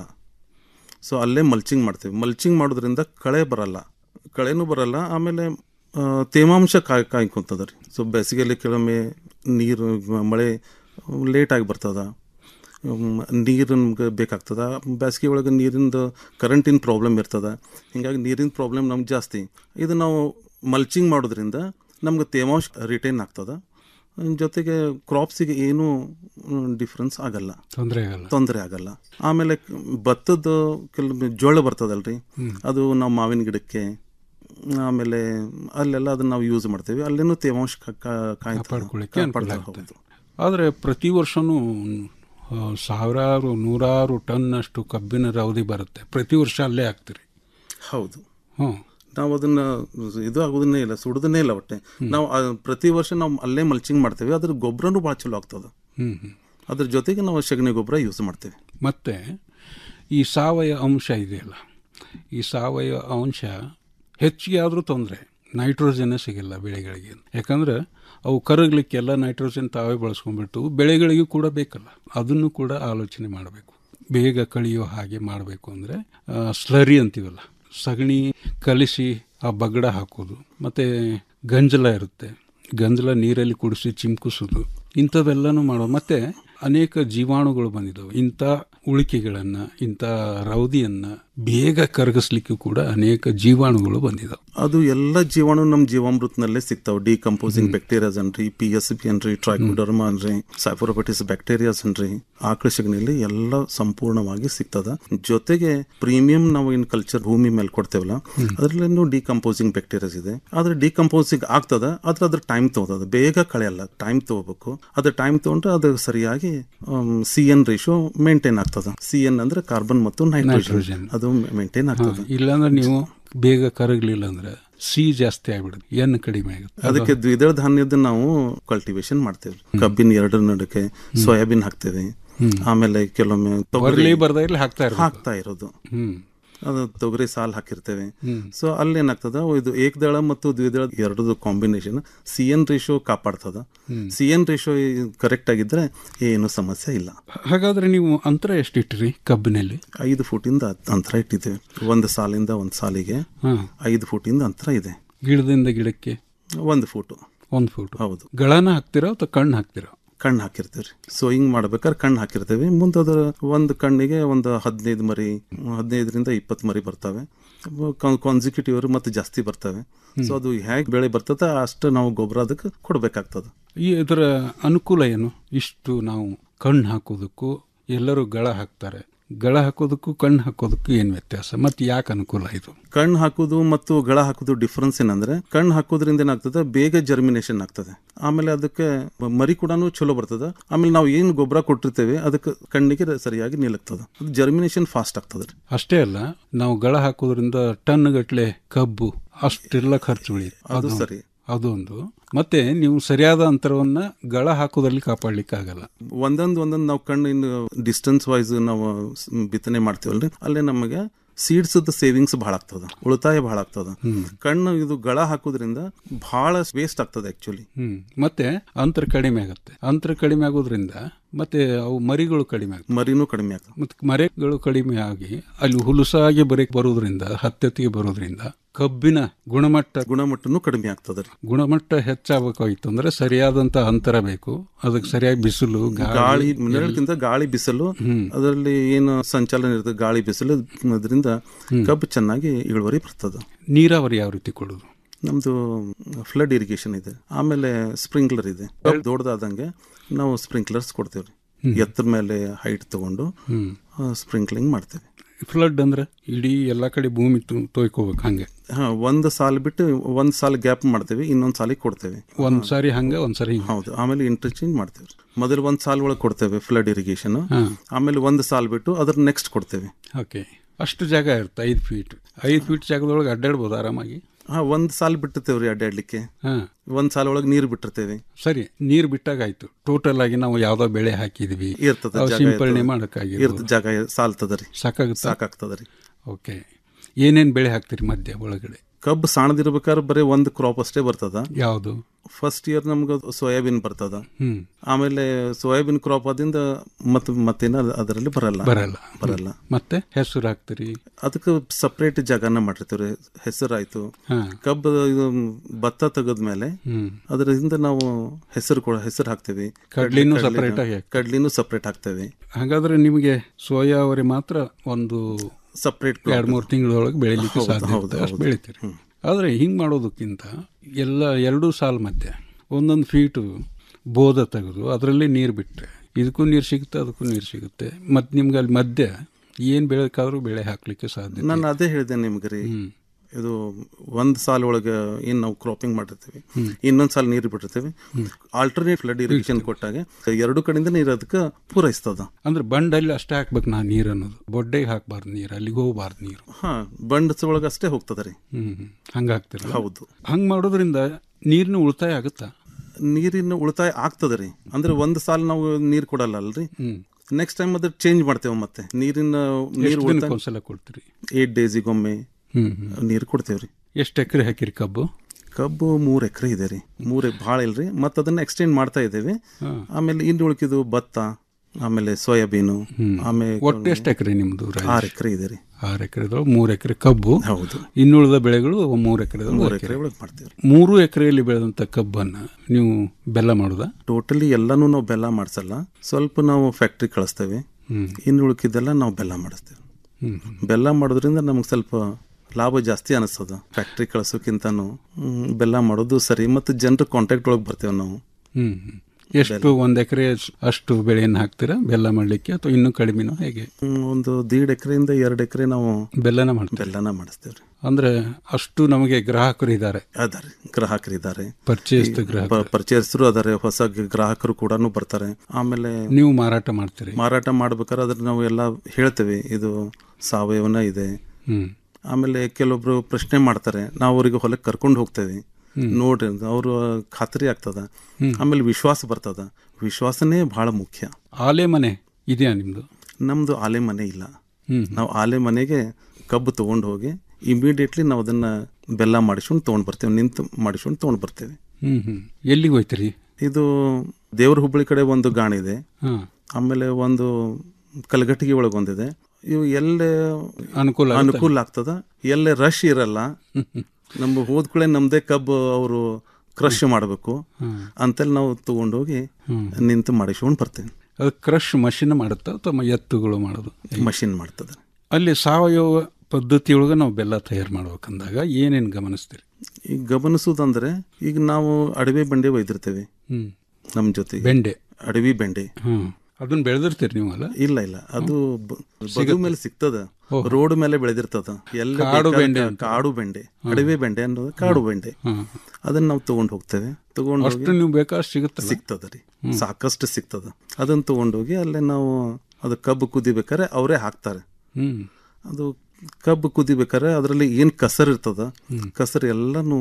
ಸೊ ಅಲ್ಲೇ ಮಲ್ಚಿಂಗ್ ಮಾಡ್ತೇವೆ ಮಲ್ಚಿಂಗ್ ಮಾಡೋದ್ರಿಂದ ಕಳೆ ಬರಲ್ಲ ಕಳೆನೂ ಬರಲ್ಲ ಆಮೇಲೆ ಆ, ತೇವಾಂಶ ಕಾಯ್ ಕಾಯ್ಕೊಂತದ ರೀ ಸೊ ಬೇಸಿಗೆಯಲ್ಲಿ ಕೆಲವೊಮ್ಮೆ ನೀರು ಮ- ಮಳೆ ಲೇಟಾಗಿ ಬರ್ತದ ಮ್, ನೀರು ನಮ್ಗೆ ಬೇಕಾಗ್ತದ ಬೇಸಿಗೆ ಒಳಗೆ ನೀರಿಂದ ಕರೆಂಟಿನ ಪ್ರಾಬ್ಲಮ್ ಇರ್ತದ ಹಿಂಗಾಗಿ ನೀರಿನ ಪ್ರಾಬ್ಲಮ್ ನಮ್ಗೆ ಜಾಸ್ತಿ ಇದು ನಾವು ಮಲ್ಚಿಂಗ್ ಮಾಡೋದ್ರಿಂದ ನಮ್ಗೆ ತೇವಾಂಶ ರಿಟೈನ್ ಆಗ್ತದ ಜೊತೆಗೆ ಕ್ರಾಪ್ಸಿಗೆ ಏನೂ ಡಿಫ್ರೆನ್ಸ್ ಆಗಲ್ಲ ತೊಂದರೆ ಆಗಲ್ಲ ತೊಂದರೆ ಆಗಲ್ಲ ಆಮೇಲೆ ಭತ್ತದ ಕೆಲವೊಮ್ಮೆ ಜೋಳ ಬರ್ತದಲ್ರಿ ಹ್ಮ್. ಅದು ನಾವು ಮಾವಿನ ಗಿಡಕ್ಕೆ ಆಮೇಲೆ ಅಲ್ಲೆಲ್ಲ ಅದನ್ನ ನಾವು ಯೂಸ್ ಮಾಡ್ತೇವೆ ಅಲ್ಲೇನೂ ತೇವಾಂಶ ಕಾ- ಕಾ- ಕಾಯ್ತದೆ. ಕಾಪಾಡ್ಕೊಳ್ಳಿಕ್ಕೆ ಅನುಕೂಲ ಕಾಪಾಡ್ತಾ ಆಗುತ್ತೆ ಆದರೆ ಪ್ರತಿ ವರ್ಷವೂ ಆ, ಸಾವಿರಾರು ನೂರಾರು ಟನ್ನಷ್ಟು ಕಬ್ಬಿನ ರವದಿ ಬರುತ್ತೆ ಪ್ರತಿ ವರ್ಷ ಅಲ್ಲೇ ಹಾಕ್ತೀರಿ ಹೌದು ಹ್ಞೂ ನಾವು ಅದನ್ನ ಇದು ಆಗೋದನ್ನೇ ಇಲ್ಲ ಸುಡೋದನ್ನೇ ಇಲ್ಲ ಒಟ್ಟೆ ನಾವು ಆ ಪ್ರತಿ ವರ್ಷ ನಾವು ಅಲ್ಲೇ ಮಲ್ಚಿಂಗ್ ಮಾಡ್ತೇವೆ ಅದ್ರ ಗೊಬ್ಬರನೂ ಭಾಳ ಚಲೋ ಆಗ್ತದೆ ಹ್ಮ್ ಹ್ಮ್. ಅದ್ರ ಜೊತೆಗೆ ನಾವು ಸಗಣಿ ಗೊಬ್ಬರ ಯೂಸ್ ಮಾಡ್ತೇವೆ ಮತ್ತು ಈ ಸಾವಯವ ಅಂಶ ಇದೆಯಲ್ಲ ಈ ಸಾವಯವ ಅಂಶ ಹೆಚ್ಚಿಗೆ ಆದರೂ ತೊಂದರೆ ನೈಟ್ರೋಜನ್ನೇ ಸಿಗಿಲ್ಲ ಬೆಳೆಗಳಿಗೆ ಯಾಕಂದ್ರೆ ಅವು ಕರಗಲಿಕ್ಕೆಲ್ಲ ನೈಟ್ರೋಜನ್ ತಾವೇ ಬಳಸ್ಕೊಂಡ್ಬಿಟ್ಟು ಬೆಳೆಗಳಿಗೂ ಕೂಡ ಬೇಕಲ್ಲ ಅದನ್ನು ಕೂಡ ಆಲೋಚನೆ ಮಾಡಬೇಕು ಬೇಗ ಕಳಿಯೋ ಹಾಗೆ ಮಾಡಬೇಕು ಅಂದರೆ ಸ್ಲರಿ ಅಂತೀವಲ್ಲ ಸಗಣಿ ಕಲಿಸಿ ಆ ಬಗಡ ಹಾಕೋದು ಮತ್ತು ಗಂಜಲ ಇರುತ್ತೆ ಗಂಜಲ ನೀರಲ್ಲಿ ಕುಡಿಸಿ ಚಿಮ್ಕಿಸೋದು ಇಂಥವೆಲ್ಲನೂ ಮಾಡೋದು ಮತ್ತು ಅನೇಕ ಜೀವಾಣುಗಳು ಬಂದಿದ್ದಾವೆ ಇಂಥ ಉಳಿಕೆಗಳನ್ನು ಇಂಥ ರವದಿಯನ್ನು ಬೇಗ ಕರಗಿಸ್ಲಿಕ್ಕೂ ಕೂಡ ಅನೇಕ ಜೀವಾಣುಗಳು ಬಂದಿದ್ದಾವೆ ಅದು ಎಲ್ಲ ಜೀವಾಣು ನಮ್ಮ ಜೀವಾಮೃತನಲ್ಲೇ ಸಿಗ್ತಾವೆ ಡಿಕಂಪೋಸಿಂಗ್ ಬ್ಯಾಕ್ಟೀರಿಯಾಸ್ ಅನ್ರಿ ಪಿ ಎಸ್ ಪಿ ಅನ್ರಿ ಟ್ರೈಕೋಡರ್ಮಾ ಅನ್ರಿ ಸೈಫೋರಬಟಿಸ್ ಬ್ಯಾಕ್ಟೀರಿಯಾಸ್ ಅನ್ರಿ ಆಕಳ ಸಗಣಿಲಿ ಎಲ್ಲ ಸಂಪೂರ್ಣವಾಗಿ ಸಿಗ್ತದ ಜೊತೆಗೆ ಪ್ರೀಮಿಯಂ ನಾವು ಇನ್ ಕಲ್ಚರ್ ಭೂಮಿ ಮೇಲೆ ಕೊಡ್ತೇವಲ್ಲ ಅದರಲ್ಲೇನು ಡಿಕಂಪೋಸಿಂಗ್ ಬ್ಯಾಕ್ಟೀರಿಯಾಸ್ ಇದೆ ಆದ್ರೆ ಡಿಕಂಪೋಸಿಂಗ್ ಆಗ್ತದ ಆದ್ರೆ ಅದ್ರ ಟೈಮ್ ತಗೋತದ ಬೇಗ ಕಳೆಯಲ್ಲ ಟೈಮ್ ತಗೋಬೇಕು ಅದ್ರ ಟೈಮ್ ತಗೊಂಡ್ರೆ ಅದು ಸರಿಯಾಗಿ ಸಿ ಎನ್ ರೇಷಿಯೋ ಮೇಂಟೈನ್ ಆಗ್ತದ ಸಿ ಎನ್ ಅಂದ್ರೆ ಕಾರ್ಬನ್ ಮತ್ತು ನೈಟ್ರೋಜನ್ ನೈಟ್ರೋಜನ್. ಅದು ಮೇಂಟೈನ್ ಆಗ್ತದೆ ಹಾ, ಇಲ್ಲಾಂದ್ರೆ ನೀವು ಬೇಗ ಕರಗಲಿಲ್ಲ ಅಂದ್ರೆ ಸಿ ಜಾಸ್ತಿ ಆಗ್ಬಿಡುತ್ತೆ ಎನ್ ಕಡಿಮೆ ಆಗುತ್ತೆ ಅದಕ್ಕೆ ದ್ವಿದಳ ಧಾನ್ಯದ ನಾವು ಕಲ್ಟಿವೇಶನ್ ಮಾಡ್ತೇವೆ ಕಬ್ಬಿನ ಎರಡರ ನಡುಕೆ ಸೋಯಾಬೀನ್ ಹಾಕ್ತೇವೆ ಆಮೇಲೆ ಕೆಲವೊಮ್ಮೆ ಬರ್ಲಿ ಬರ್ದೇ ಇರ್ಲಿ ಹಾಕ್ತಾ ಇರ್ಬೇಕು. ಹಾಕ್ತಾ ಇರೋದು ಹ್ಮ್ ಅದು ತೊಗರಿ ಸಾಲ್ ಹಾಕಿರ್ತೇವೆ ಹ್ಮ್. ಸೊ ಅಲ್ಲಿ ಏನಾಗ್ತದ ಇದು ಏಕದಳ ಮತ್ತು ದ್ವಿದಳ ಎರಡದು ಕಾಂಬಿನೇಷನ್ ಸಿ ಎನ್ ರೇಷಿಯೋ ಕಾಪಾಡ್ತದ ಹ್ಮ್. ಸಿ ಎನ್ ರೇಷಿಯೋ ಕರೆಕ್ಟ್ ಆಗಿದ್ರೆ ಏನು ಸಮಸ್ಯೆ ಇಲ್ಲ ಹಾಗಾದ್ರೆ ನೀವು ಅಂತರ ಎಷ್ಟಿಟ್ರಿ ಕಬ್ಬಿನಲ್ಲಿ ಐದು ಫೂಟಿಂದ ಅಂತರ ಇಟ್ಟಿದ್ದೇವೆ ಒಂದು ಸಾಲಿಂದ ಒಂದು ಸಾಲಿಗೆ ಹಾ. ಐದು ಫೂಟಿಂದ ಅಂತರ ಇದೆ ಗಿಡದಿಂದ ಗಿಡಕ್ಕೆ ಒಂದು ಫೂಟು ಒಂದು ಫೂಟ್ ಹೌದು ಗಳನ ಹಾಕ್ತಿರೋ ಅಥವಾ ಕಣ್ಣು ಹಾಕ್ತಿರೋ ಕಣ್ಣು ಹಾಕಿರ್ತೀವಿ ರೀ ಸೋಯಿಂಗ್ ಮಾಡ್ಬೇಕಾದ್ರೆ ಕಣ್ಣು ಹಾಕಿರ್ತೀವಿ ಮುಂದೆ ಅದರ ಒಂದು ಕಣ್ಣಿಗೆ ಒಂದು ಹದಿನೈದು ಮರಿ ಹದಿನೈದರಿಂದ ಇಪ್ಪತ್ತು ಮರಿ ಬರ್ತವೆ ಕಾನ್ಸಿಕ್ಯೂಟಿವ್ ಮತ್ತು ಜಾಸ್ತಿ ಬರ್ತವೆ ಸೊ ಅದು ಹೇಗೆ ಬೆಳೆ ಬರ್ತದೆ ಅಷ್ಟು ನಾವು ಗೊಬ್ಬರ ಅದಕ್ಕೆ ಕೊಡಬೇಕಾಗ್ತದೆ ಈ ಇದರ ಅನುಕೂಲ ಏನು ಇಷ್ಟು ನಾವು ಕಣ್ಣು ಹಾಕೋದಕ್ಕೂ ಎಲ್ಲರೂ ಗಳ ಹಾಕ್ತಾರೆ ಗಳ ಹಾಕೋದಕ್ಕೂ ಕಣ್ಣು ಹಾಕೋದಕ್ಕೂ ಏನು ವ್ಯತ್ಯಾಸ ಮತ್ತು ಯಾಕೆ ಅನುಕೂಲ ಇದು ಕಣ್ಣು ಹಾಕೋದು ಮತ್ತು ಗಳ ಹಾಕೋದು ಡಿಫ್ರೆನ್ಸ್ ಏನಂದ್ರೆ ಕಣ್ಣು ಹಾಕೋದ್ರಿಂದ ಏನಾಗ್ತದೆ ಬೇಗ ಜರ್ಮಿನೇಷನ್ ಆಗ್ತದೆ ಆಮೇಲೆ ಅದಕ್ಕೆ ಮರಿ ಕೂಡ ಚಲೋ ಬರ್ತದೆ ಆಮೇಲೆ ನಾವು ಏನು ಗೊಬ್ಬರ ಕೊಟ್ಟಿರ್ತೇವೆ ಅದಕ್ಕೆ ಕಣ್ಣಿಗೆ ಸರಿಯಾಗಿ ನಿಲ್ಲುತ್ತದೆ ಅದು ಜರ್ಮಿನೇಷನ್ ಫಾಸ್ಟ್ ಆಗ್ತದೆ ರೀ ಅಷ್ಟೇ ಅಲ್ಲ ನಾವು ಗಳ ಹಾಕೋದ್ರಿಂದ ಟನ್ ಗಟ್ಲೆ ಕಬ್ಬು ಅಷ್ಟೆಲ್ಲ ಖರ್ಚು ಉಳಿಯುತ್ತೆ ಅದು ಸರಿ. ಅದೊಂದು ಮತ್ತೆ ನೀವು ಸರಿಯಾದ ಅಂತರವನ್ನ ಗಳ ಹಾಕೋದ್ರಲ್ಲಿ ಕಾಪಾಡ್ಲಿಕ್ಕೆ ಆಗಲ್ಲ ಒಂದೊಂದು ಒಂದೊಂದು ನಾವು ಕಣ್ಣು ಇನ್ನು ಡಿಸ್ಟೆನ್ಸ್ ವೈಸ್ ನಾವು ಸ್- ಬಿತ್ತನೆ ಮಾಡ್ತೀವಲ್ರಿ ಅಲ್ಲೇ ನಮಗೆ ಸೀಡ್ಸ್ ಸೇವಿಂಗ್ಸ್ ಭಾಳ ಆಗ್ತದ ಉಳಿತಾಯ ಭಾಳ ಆಗ್ತದ ಕಣ್ಣು ಇದು ಗಳ ಹಾಕೋದ್ರಿಂದ ಭಾಳ ವೇಸ್ಟ್ ಆಗ್ತದೆ ಆಕ್ಚುಲಿ ಹ್ಮ್ ಮತ್ತೆ ಅಂತರ ಕಡಿಮೆ ಆಗುತ್ತೆ ಅಂತರ ಕಡಿಮೆ ಆಗೋದ್ರಿಂದ ಮತ್ತೆ ಅವು ಮರಿಗಳು ಕಡಿಮೆ ಆಗುತ್ತೆ ಮರಿನೂ ಕಡಿಮೆ ಆಗ್ತದೆ ಮತ್ತೆ ಮರೆಗಳು ಕಡಿಮೆ ಆಗಿ ಅಲ್ಲಿ ಹುಲುಸಾಗಿ ಬರೀ ಬರೋದ್ರಿಂದ ಹತ್ತೆತ್ತಿಗೆ ಬರೋದ್ರಿಂದ ಕಬ್ಬಿನ ಗುಣಮಟ್ಟ ಗುಣಮಟ್ಟನೂ ಕಡಿಮೆ ಆಗ್ತದೆ ರೀ ಗುಣಮಟ್ಟ ಹೆಚ್ಚಾಗಬೇಕಾಗಿತ್ತು ಅಂದ್ರೆ ಸರಿಯಾದಂತ ಅಂತರ ಬೇಕು ಅದಕ್ಕೆ ಸರಿಯಾಗಿ ಬಿಸಿಲು ಗಾಳಿ ನೆರಳಿಗಿಂತ ಗಾಳಿ ಬಿಸಿಲು ಅದರಲ್ಲಿ ಏನು ಸಂಚಾಲನ ಇರ್ತದೆ ಗಾಳಿ ಬಿಸಿಲು ಅದರಿಂದ ಕಬ್ಬು ಚೆನ್ನಾಗಿ ಇಳುವರಿ ಬರ್ತದೆ ನೀರಾವರಿ ಯಾವ ರೀತಿ ಕೊಡೋದು ನಮ್ದು ಫ್ಲಡ್ ಇರಿಗೇಷನ್ ಇದೆ ಆಮೇಲೆ ಸ್ಪ್ರಿಂಕ್ಲರ್ ಇದೆ ಕಬ್ಬು ದೊಡ್ಡದಾದಂಗೆ ನಾವು ಸ್ಪ್ರಿಂಕ್ಲರ್ಸ್ ಕೊಡ್ತೇವೆ ರೀ ಎತ್ತರ ಮೇಲೆ ಹೈಟ್ ತಗೊಂಡು ಸ್ಪ್ರಿಂಕ್ಲಿಂಗ್ ಮಾಡ್ತೇವೆ ಫ್ಲಡ್ ಅಂದ್ರೆ ಇಡೀ ಎಲ್ಲಾ ಕಡೆ ಭೂಮಿ ತು- ತೊಯ್ಕೋಬೇಕು ಹಂಗೆ ಹಾ ಒಂದು ಸಾಲ ಬಿಟ್ಟು ಒಂದು ಸಾಲ ಗ್ಯಾಪ್ ಮಾಡ್ತೇವೆ ಇನ್ನೊಂದು ಸಾಲಿಗೆ ಕೊಡ್ತೇವೆ ಒಂದ್ ಸಾರಿ ಹಂಗೆ ಒಂದ್ ಸಾರಿ ಹಿಂಗೆ. ಹೌದು ಆಮೇಲೆ ಇಂಟರ್ಚೇಂಜ್ ಮಾಡ್ತೇವೆ ಮೊದಲು ಒಂದು ಸಾಲ ಒಳಗೆ ಕೊಡ್ತೇವೆ ಫ್ಲಡ್ ಇರಿಗೇಷನ್ ಹಾ. ಆಮೇಲೆ ಒಂದು ಸಾಲ ಬಿಟ್ಟು ಅದ್ರ ನೆಕ್ಸ್ಟ್ ಕೊಡ್ತೇವೆ ಓಕೆ ಅಷ್ಟು ಜಾಗ ಇರುತ್ತೆ ಐದು ಫೀಟ್ ಐದು ಫೀಟ್ ಜಾಗದೊಳಗೆ ಅಡ್ಡಾಡ್ಬೋದು ಆರಾಮಾಗಿ ಹಾ ಒಂದು ಸಾಲ ಬಿಟ್ಟಿರ್ತೇವೆ ರೀ ಅಡ್ಡಾಡ್ಲಿಕ್ಕೆ ಹಾ ಒಂದು ಸಾಲ ಒಳಗೆ ನೀರು ಬಿಟ್ಟಿರ್ತೇವೆ ಸರಿ ನೀರು ಬಿಟ್ಟಾಗ ಆಯ್ತು ಟೋಟಲ್ ಆಗಿ ನಾವು ಯಾವ್ದೋ ಬೆಳೆ ಹಾಕಿದ್ವಿ ಇರ್ತದೆ ಅವು ಜಾಗ ಸಿಂಪರಣೆ ಇರ್ತದೆ. ಮಾಡಕ್ಕಾಗಿರ್ಬೋದು. ಇರ್ತದೆ ಜಾಗ ಸಾಲ್ತದ ರೀ ಸಾಕಾಗುತ್ತೆ ಸಾಕಾಗ್ತದ ರೀ ಓಕೆ ಏನೇನ್ ಬೆಳೆ ಹಾಕ್ತೀರಿ ಮಧ್ಯ ಒಳಗಡೆ ಕಬ್ಬು ಸಣ್ಣದಿರ್ಬೇಕಾದ್ರೆ ಬರೀ ಒಂದು ಕ್ರಾಪ್ ಅಷ್ಟೇ ಬರ್ತದ ಯಾವುದು ಫಸ್ಟ್ ಇಯರ್ ನಮ್ಗೆ ಸೋಯಾಬೀನ್ ಬರ್ತದ ಹ್ಮ್. ಆಮೇಲೆ ಸೋಯಾಬೀನ್ ಕ್ರಾಪ್ ಆದಿಂದ ಮತ್ತೆ ಮತ್ತೇನ ಅದರಲ್ಲಿ ಬರಲ್ಲ ಬರಲ್ಲ ಬರಲ್ಲ ಮತ್ತೆ ಹೆಸರು ಹಾಕ್ತೀರಿ ಅದಕ್ಕೆ ಸಪ್ರೇಟ್ ಜಾಗನ ಮಾಡಿರ್ತೀವಿ ಹೆಸರು ಆಯ್ತು ಹಾ. ಕಬ್ಬು ಇದು ಭತ್ತ ತೆಗೆದ್ಮೇಲೆ ಹ್ಮ್. ಅದರಿಂದ ನಾವು ಹೆಸರು ಕೊಡ ಹೆಸರು ಹಾಕ್ತೇವೆ ಕಡ್ಲಿನೂ separate ಆಗಿ ಹಾಕ್ತೀವಿ. ಕಡ್ಲಿನೂ ಸಪ್ರೇಟ್ ಹಾಕ್ತೇವೆ ಹಾಗಾದ್ರೆ ನಿಮಗೆ ಸೋಯಾವರಿ ಮಾತ್ರ ಒಂದು ಸಪ್ರೇಟ್ ಎರಡು ಮೂರು ತಿಂಗಳೊಳಗೆ ಬೆಳಿಲಿಕ್ಕೆ ಹೌದು, ಸಾಧ್ಯ ಹೌದು, ಇರುತ್ತೆ ಅಷ್ಟು ಹೌದು. ಬೆಳಿತೀರಿ ಆದರೆ ಹಿಂಗೆ ಮಾಡೋದಕ್ಕಿಂತ ಎಲ್ಲ ಎರಡೂ ಸಾಲ ಮಧ್ಯೆ ಒಂದೊಂದು ಫೀಟು ಬೋಧ ತೆಗೆದು ಅದರಲ್ಲಿ ನೀರು ಬಿಟ್ಟರೆ ಇದಕ್ಕೂ ನೀರು ಸಿಗುತ್ತೆ ಅದಕ್ಕೂ ನೀರು ಸಿಗುತ್ತೆ ಮತ್ತು ನಿಮ್ಗೆ ಅಲ್ಲಿ ಮಧ್ಯೆ ಏನು ಬೆಳಕಾದ್ರೂ ಬೆಳೆ ಹಾಕ್ಲಿಕ್ಕೆ ಸಾಧ್ಯ ನಾನು ಅದೇ ಹೇಳಿದೆ ನಿಮ್ಗೆ ರೀ ಇದು ಒಂದು ಸಾಲ ಒಳಗೆ ಏನು ನಾವು ಕ್ರಾಪಿಂಗ್ ಮಾಡಿರ್ತೀವಿ ಇನ್ನೊಂದು ಸಾಲ ನೀರು ಬಿಟ್ಟಿರ್ತೀವಿ ಆಲ್ಟರ್ನೇಟ್ ಫ್ಲಡ್ ಇರಿಗೇಷನ್ ಕೊಟ್ಟಾಗ ಎರಡು ಕಡೆಯಿಂದ ನೀರು ಅದಕ್ಕೆ ಪೂರೈಸ್ತದ ಅಂದ್ರೆ ಬಂಡಲ್ಲಿ ಅಷ್ಟೇ ಹಾಕ್ಬೇಕು ನಾ ನೀರು ಅನ್ನೋದು ಬೊಡ್ಡೆಗೆ ಹಾಕ್ಬಾರ್ದು ನೀರು ಅಲ್ಲಿಗೆ ಹೋಗ್ಬಾರ್ದು ನೀರು ಹಾ ಬಂಡಸ್ ಒಳಗೆ ಅಷ್ಟೇ ಹೋಗ್ತದ ರೀ ಹ್ಮ್ ಹಂಗೆ ಹಾಕ್ತಿರ ಹೌದು ಹಂಗೆ ಮಾಡೋದ್ರಿಂದ ನೀರಿನ ಉಳಿತಾಯ ಆಗುತ್ತಾ ನೀರಿನ ಉಳಿತಾಯ ಆಗ್ತದ ರೀ ಅಂದ್ರೆ ಒಂದು ಸಾಲ ನಾವು ನೀರು ಕೊಡಲ್ಲ ಅಲ್ರಿ ನೆಕ್ಸ್ಟ್ ಟೈಮ್ ಅದ್ರ ಚೇಂಜ್ ಮಾಡ್ತೇವೆ ಮತ್ತೆ ನೀರಿನ ನೀರು ಎಷ್ಟು ದಿನಕ್ಕೆ ಒಂದ್ಸಲ ಕೊಡ್ತೀರಿ ಏಟ್ ಡೇಸಿಗೊಮ್ಮೆ ಹ್ಮ್ ನೀರು ಕೊಡ್ತೇವೆ ರೀ ಎಷ್ಟು ಎಕರೆ ಹಾಕಿರಿ ಕಬ್ಬು ಕಬ್ಬು ಮೂರು ಎಕರೆ ಇದೆ ರೀ ಮೂರು ಭಾಳ ಇಲ್ರಿ ಮತ್ತೆ ಅದನ್ನ ಎಕ್ಸ್ಟೆಂಡ್ ಮಾಡ್ತಾ ಇದ್ದೇವೆ ಹಾ. ಆಮೇಲೆ ಇನ್ನು ಉಳ್ಕಿದ್ದು ಭತ್ತ ಆಮೇಲೆ ಸೋಯಾಬೀನು ಆಮೇಲೆ ಒಟ್ಟು ಎಷ್ಟು ಎಕರೆ ನಿಮ್ದು ರಾಜೇಶ್? ಆರು ಎಕರೆ ಇದೆ ರೀ ಆರು ಎಕರೆದೊಳಗೆ ಮೂರು ಎಕರೆ ಕಬ್ಬು ಹೌದು ಇನ್ನುಳಿದ ಬೆಳೆಗಳು ಮೂರು ಎಕರೆ ಮೂರು ಎಕರೆ ಒಳಗೆ ಮಾಡ್ತೇವೆ ರೀ ಮೂರು ಎಕರೆಯಲ್ಲಿ ಬೆಳೆದಂತ ಕಬ್ಬನ್ನ ನೀವು ಬೆಲ್ಲ ಮಾಡುದಾ ಟೋಟಲಿ ಎಲ್ಲಾನು ನಾವು ಬೆಲ್ಲ ಮಾಡಿಸಲ್ಲ ಸ್ವಲ್ಪ ನಾವು ಫ್ಯಾಕ್ಟ್ರಿ ಕಳಿಸ್ತೇವೆ ಹ್ಮ್. ಇನ್ನು ಉಳ್ಕಿದ್ದೆಲ್ಲ ನಾವು ಬೆಲ್ಲ ಮಾಡಿಸ್ತೇವೆ ಹ್ಮ್. ಬೆಲ್ಲ ಮಾಡೋದ್ರಿಂದ ನಮ್ಗೆ ಸ್ವಲ್ಪ ಲಾಭ ಜಾಸ್ತಿ ಅನಿಸ್ತದ ಫ್ಯಾಕ್ಟ್ರಿ ಕಳ್ಸೋಕ್ಕಿಂತನೂ ಹ್ಮ್, ಬೆಲ್ಲ ಮಾಡೋದು ಸರಿ ಮತ್ತು ಜನರ ಕಾಂಟ್ಯಾಕ್ಟ್ ಒಳಗೆ ಬರ್ತೇವೆ ನಾವು ಹ್ಮ್ ಹ್ಮ್. ಎಷ್ಟು ಒಂದ್ ಎಕರೆ ಅಷ್ಟು ಬೆಳೆಯನ್ನು ಹಾಕ್ತೀರಾ ಬೆಲ್ಲ ಮಾಡ್ಲಿಕ್ಕೆ ಅಥವಾ ಇನ್ನೂ ಕಡಿಮೆನೋ ಹೇಗೆ ಹ್ಮ್, ಒಂದು ದೀಡ್ ಎಕರೆಯಿಂದ ಎರಡು ಎಕರೆ ನಾವು ಬೆಲ್ಲನ ಮಾಡ್ತೀವಿ ಬೆಲ್ಲನ ಮಾಡಿಸ್ತೇವೆ ರೀ ಅಂದ್ರೆ ಅಷ್ಟು ನಮಗೆ ಗ್ರಾಹಕರು ಇದ್ದಾರೆ ಅದಾರೆ ಗ್ರಾಹಕರಿದ್ದಾರೆ Purchased ಗ್ರಾಹಕರು. ಪರ್ಚೇಸರು ಅದಾರೆ ಹೊಸ ಗ್ರಾಹಕರು ಕೂಡ ಬರ್ತಾರೆ ಆಮೇಲೆ ನೀವು ಮಾರಾಟ ಮಾಡ್ತೀರಿ ಮಾರಾಟ ಮಾಡ್ಬೇಕಾದ್ರೆ ಅದ್ರ ನಾವು ಎಲ್ಲ ಹೇಳ್ತೇವೆ ಇದು ಸಾವಯವನ ಇದೆ ಹ್ಮ್ ಆಮೇಲೆ ಕೆಲವೊಬ್ರು ಪ್ರಶ್ನೆ ಮಾಡ್ತಾರೆ ನಾವು ಅವರಿಗೆ ಹೊಲಕ್ಕೆ ಕರ್ಕೊಂಡು ಹೋಗ್ತೇವೆ ನೋಡ್ರಿ ಅಂತ ಅವರು ಖಾತ್ರಿ ಆಗ್ತದ ಆಮೇಲೆ ವಿಶ್ವಾಸ ಬರ್ತದ ವಿಶ್ವಾಸನೇ ಬಹಳ ಮುಖ್ಯ ಆಲೆ ಮನೆ ಇದೆಯಾ ನಿಮ್ದು ನಮ್ದು ಆಲೆ ಮನೆ ಇಲ್ಲ ಹ್ಮ್. ನಾವು ಆಲೆ ಮನೆಗೆ ಕಬ್ಬು ತಗೊಂಡು ಹೋಗಿ ಇಮಿಡಿಯೇಟ್ಲಿ ನಾವು ಅದನ್ನ ಬೆಲ್ಲ ಮಾಡಿಸ್ಕೊಂಡು ತೊಗೊಂಡು ಬರ್ತೇವೆ ನಿಂತು ಮಾಡಿಸ್ಕೊಂಡು ತೊಗೊಂಡು ಬರ್ತೇವೆ ಹ್ಮ್ ಹ್ಮ್ ಎಲ್ಲಿಗೆ ಹೋಯ್ತೀರಿ ಇದು ದೇವ್ರ ಹುಬ್ಬಳ್ಳಿ ಕಡೆ ಒಂದು ಗಾಣಿದೆ ಹಾ ಆಮೇಲೆ ಒಂದು ಕಲಗಟ್ಟಿಗೆ ಒಳಗೆ ಒಂದಿದೆ ಇವು ಎಲ್ಲೇ ಅನುಕೂಲ ಆಗುತ್ತೆ. ಅನುಕೂಲ ಆಗ್ತದ ಎಲ್ಲೇ ರಶ್ ಇರಲ್ಲ ನಮ್ಮ ಹೋದ್ಕೂಳೆ ನಮ್ದೇ ಕಬ್ಬು ಅವರು ಕ್ರಶ್ ಮಾಡಬೇಕು ಅಂತೇಳಿ ನಾವು ತಗೊಂಡೋಗಿ ನಿಂತು ಮಾಡಿಸ್ಕೊಂಡು ಬರ್ತೇವೆ ಅದು ಕ್ರಶ್ ಮಷಿನ್ ಮಾಡುತ್ತಾ ಅಥವಾ ಎತ್ತುಗಳು ಮಾಡೋದು ಮಷಿನ್ ಮಾಡ್ತದೆ ಅಲ್ಲಿ ಸಾವಯವ ಪದ್ಧತಿಯೊಳಗೆ ನಾವು ಬೆಲ್ಲ ತಯಾರು ಮಾಡ್ಬೇಕಂದಾಗ ಏನೇನು ಗಮನಿಸ್ತೀರಿ ಈಗ ಗಮನಿಸೋದಂದ್ರೆ ಈಗ ನಾವು ಅಡವಿ ಬೆಂಡೆ ಒಯ್ದಿರ್ತೇವೆ ಹ್ಮ್ ನಮ್ಮ ಜೊತೆ ಬೆಂಡೆ ಅಡವಿ ಬೆಂಡೆ ಹ್ಮ್ ಅದನ್ನ ಬೆಳೆದಿರ್ತೀರಿ ನೀವು ಅಲ್ಲ ಇಲ್ಲ ಇಲ್ಲ ಅದು ಬ- ಬದು ಮೇಲೆ ಸಿಗ್ತದ ರೋಡ್ ಮೇಲೆ ಬೆಳೆದಿರ್ತದ ಎಲ್ಲ ಕಾಡು ಬೇಕಾದ ಬೆಂಡೆ ಕಾ- ಅಂತ. ಕಾಡು ಬೆಂಡೆ ಅಡವಿ ಬೆಂಡೆ ಅನ್ನೋದು ಕಾಡು ಬೆಂಡೆ ಹ್ಮ್. ಅದನ್ನ ನಾವು ತಗೊಂಡು ಹೋಗ್ತೇವೆ ತಗೊಂಡು ಅಷ್ಟು ನೀವು ಬೇಕಾಷ್ಟು ಸಿಗುತ್ತಲ್ಲ ಸಿಗ್ತದ ರೀ ಸಾಕಷ್ಟು ಸಿಗ್ತದ ಅದನ್ನ ತಗೊಂಡೋಗಿ ಅಲ್ಲೇ ನಾವು ಅದು ಕಬ್ಬು ಕುದಿಬೇಕಾದ್ರೆ ಅವರೇ ಹಾಕ್ತಾರೆ ಹ್ಮ್ ಅದು ಕಬ್ಬು ಕುದಿಬೇಕಾದ್ರೆ ಅದರಲ್ಲಿ ಏನ್ ಕಸರ್ ಇರ್ತದ ಕಸರ್ ಎಲ್ಲಾನು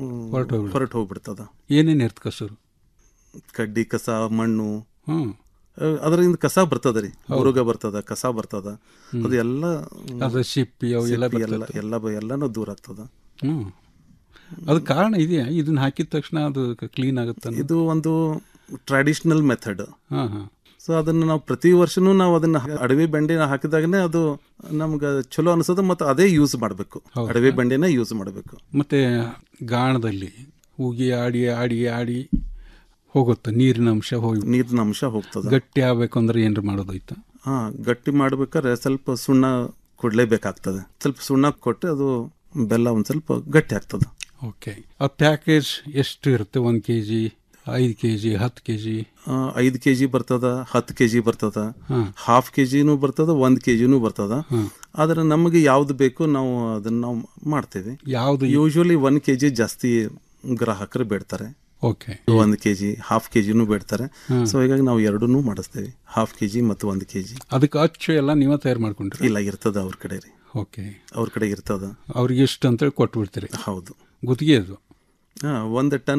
ಹೊರ್ಟೋಗ್ಬಿಡುತ್ತೆ. ಹೊರಟು ಹೋಗ್ಬಿಡ್ತದ ಏನೇನು ಇರ್ತ ಕಸರು ಕಡ್ಡಿ ಕಸ ಮಣ್ಣು ಹ್ಮ್ ಅದರಿಂದ ಕಸ ಬರ್ತದ ರೀ ಮುರುಗ ಬರ್ತದ ಕಸ ಬರ್ತದ ಹ್ಮ್. ಅದು ಎಲ್ಲ ಅದು ಸಿಪ್ಪಿ ಅವು ಎಲ್ಲ ಸಿಪ್ಪಿ ಎಲ್ಲ ಬರ್ತದೆ. ಎಲ್ಲ ಬ- ಎಲ್ಲನೂ ದೂರ ಆಗ್ತದ ಹ್ಮ್ ಅದು ಕಾರಣ ಇದೆಯಾ ಇದನ್ನ ಹಾಕಿದ ತಕ್ಷಣ ಅದು ಕ್ಲೀನ್ ಆಗುತ್ತೆ ಇದು ಒಂದು ಟ್ರೆಡಿಷನಲ್ ಮೆಥಡ್ ಹಾ ಹಾ ಸೊ ಅದನ್ನ ನಾವು ಪ್ರತಿ ವರ್ಷನೂ ನಾವು ಅದನ್ನ ಅಡವಿ ಬೆಂಡಿನ ಹಾಕಿದಾಗನೇ ಅದು ನಮ್ಗೆ ಚಲೋ ಅನಿಸೋದು ಮತ್ತು ಅದೇ ಯೂಸ್ ಮಾಡಬೇಕು ಹೌದಾ? ಅಡವಿ ಬೆಂಡಿನೇ ಯೂಸ್ ಮಾಡಬೇಕು ಮತ್ತೆ ಗಾಣದಲ್ಲಿ ಉಗಿ ಆಡಿ ಆಡಿ ಆಡಿ ಹೋಗುತ್ತೆ ನೀರಿನ ಅಂಶ ಹೋಗಿ ನೀರಿನ ಅಂಶ ಹೋಗ್ತದೆ ಗಟ್ಟಿ ಆಗ್ಬೇಕು ಅಂದ್ರೆ ಏನ್ರ ಮಾಡೋದೈತ ಹಾ ಗಟ್ಟಿ ಮಾಡ್ಬೇಕಾದ್ರೆ ಸ್ವಲ್ಪ ಸುಣ್ಣ ಕೊಡ್ಲೇಬೇಕಾಗ್ತದೆ ಸ್ವಲ್ಪ ಸುಣ್ಣ ಕೊಟ್ಟು ಅದು ಬೆಲ್ಲ ಒಂದ್ ಸ್ವಲ್ಪ ಗಟ್ಟಿ ಆಗ್ತದೆ ಓಕೆ ಆ ಪ್ಯಾಕೇಜ್ ಎಷ್ಟು ಇರುತ್ತೆ ಒಂದು ಕೆ ಜಿ ಐದು ಕೆ ಜಿ ಹತ್ತು ಕೆ ಜಿ ಐದು ಕೆ ಜಿ ಬರ್ತದ ಹತ್ತು ಕೆ ಜಿ ಬರ್ತದ ಹಾ. ಹಾಫ್ ಕೆ ಜಿನೂ ಬರ್ತದ ಒಂದು ಕೆ ಜಿನೂ ಬರ್ತದ ಹಾ. ಆದ್ರೆ ನಮಗೆ ಯಾವ್ದು ಬೇಕು ನಾವು ಅದನ್ನ ನಾವು ಮಾಡ್ತೇವೆ ಯಾವ್ದು ಯೂಶುವಲಿ ಒನ್ ಕೆ ಜಿ ಜಾಸ್ತಿ ಗ್ರಾಹಕರು ಬೇಡ್ತಾರೆ ಓಕೆ ಒಂದು ಕೆ ಜಿ ಹಾಫ್ ಕೆ ಜಿನೂ ಬೇಡ್ತಾರೆ ಹಾ. ಸೊ ಹೀಗಾಗಿ ನಾವು ಎರಡನ್ನೂ ಮಾಡಿಸ್ತೇವೆ ಹಾಫ್ ಕೆ ಜಿ ಮತ್ತು ಒಂದು ಕೆ ಜಿ ಅದಕ್ಕೆ ಅಚ್ಚು ಎಲ್ಲ ನೀವೇ ತಯಾರು ಮಾಡ್ಕೊಂಡ್ರಿ ಇಲ್ಲ ಇರ್ತದ ಅವ್ರ ಕಡೆ ರೀ ಓಕೆ ಅವ್ರ ಕಡೆ ಇರ್ತದ ಅವ್ರಿಗೆ ಇಷ್ಟು ಅಂತೇಳಿ ಕೊಟ್ಬಿಡ್ತೀರಿ ಹೌದು ಗುತ್ತಿಗೆ ಅದು ಹಾ ಒಂದು ಟನ್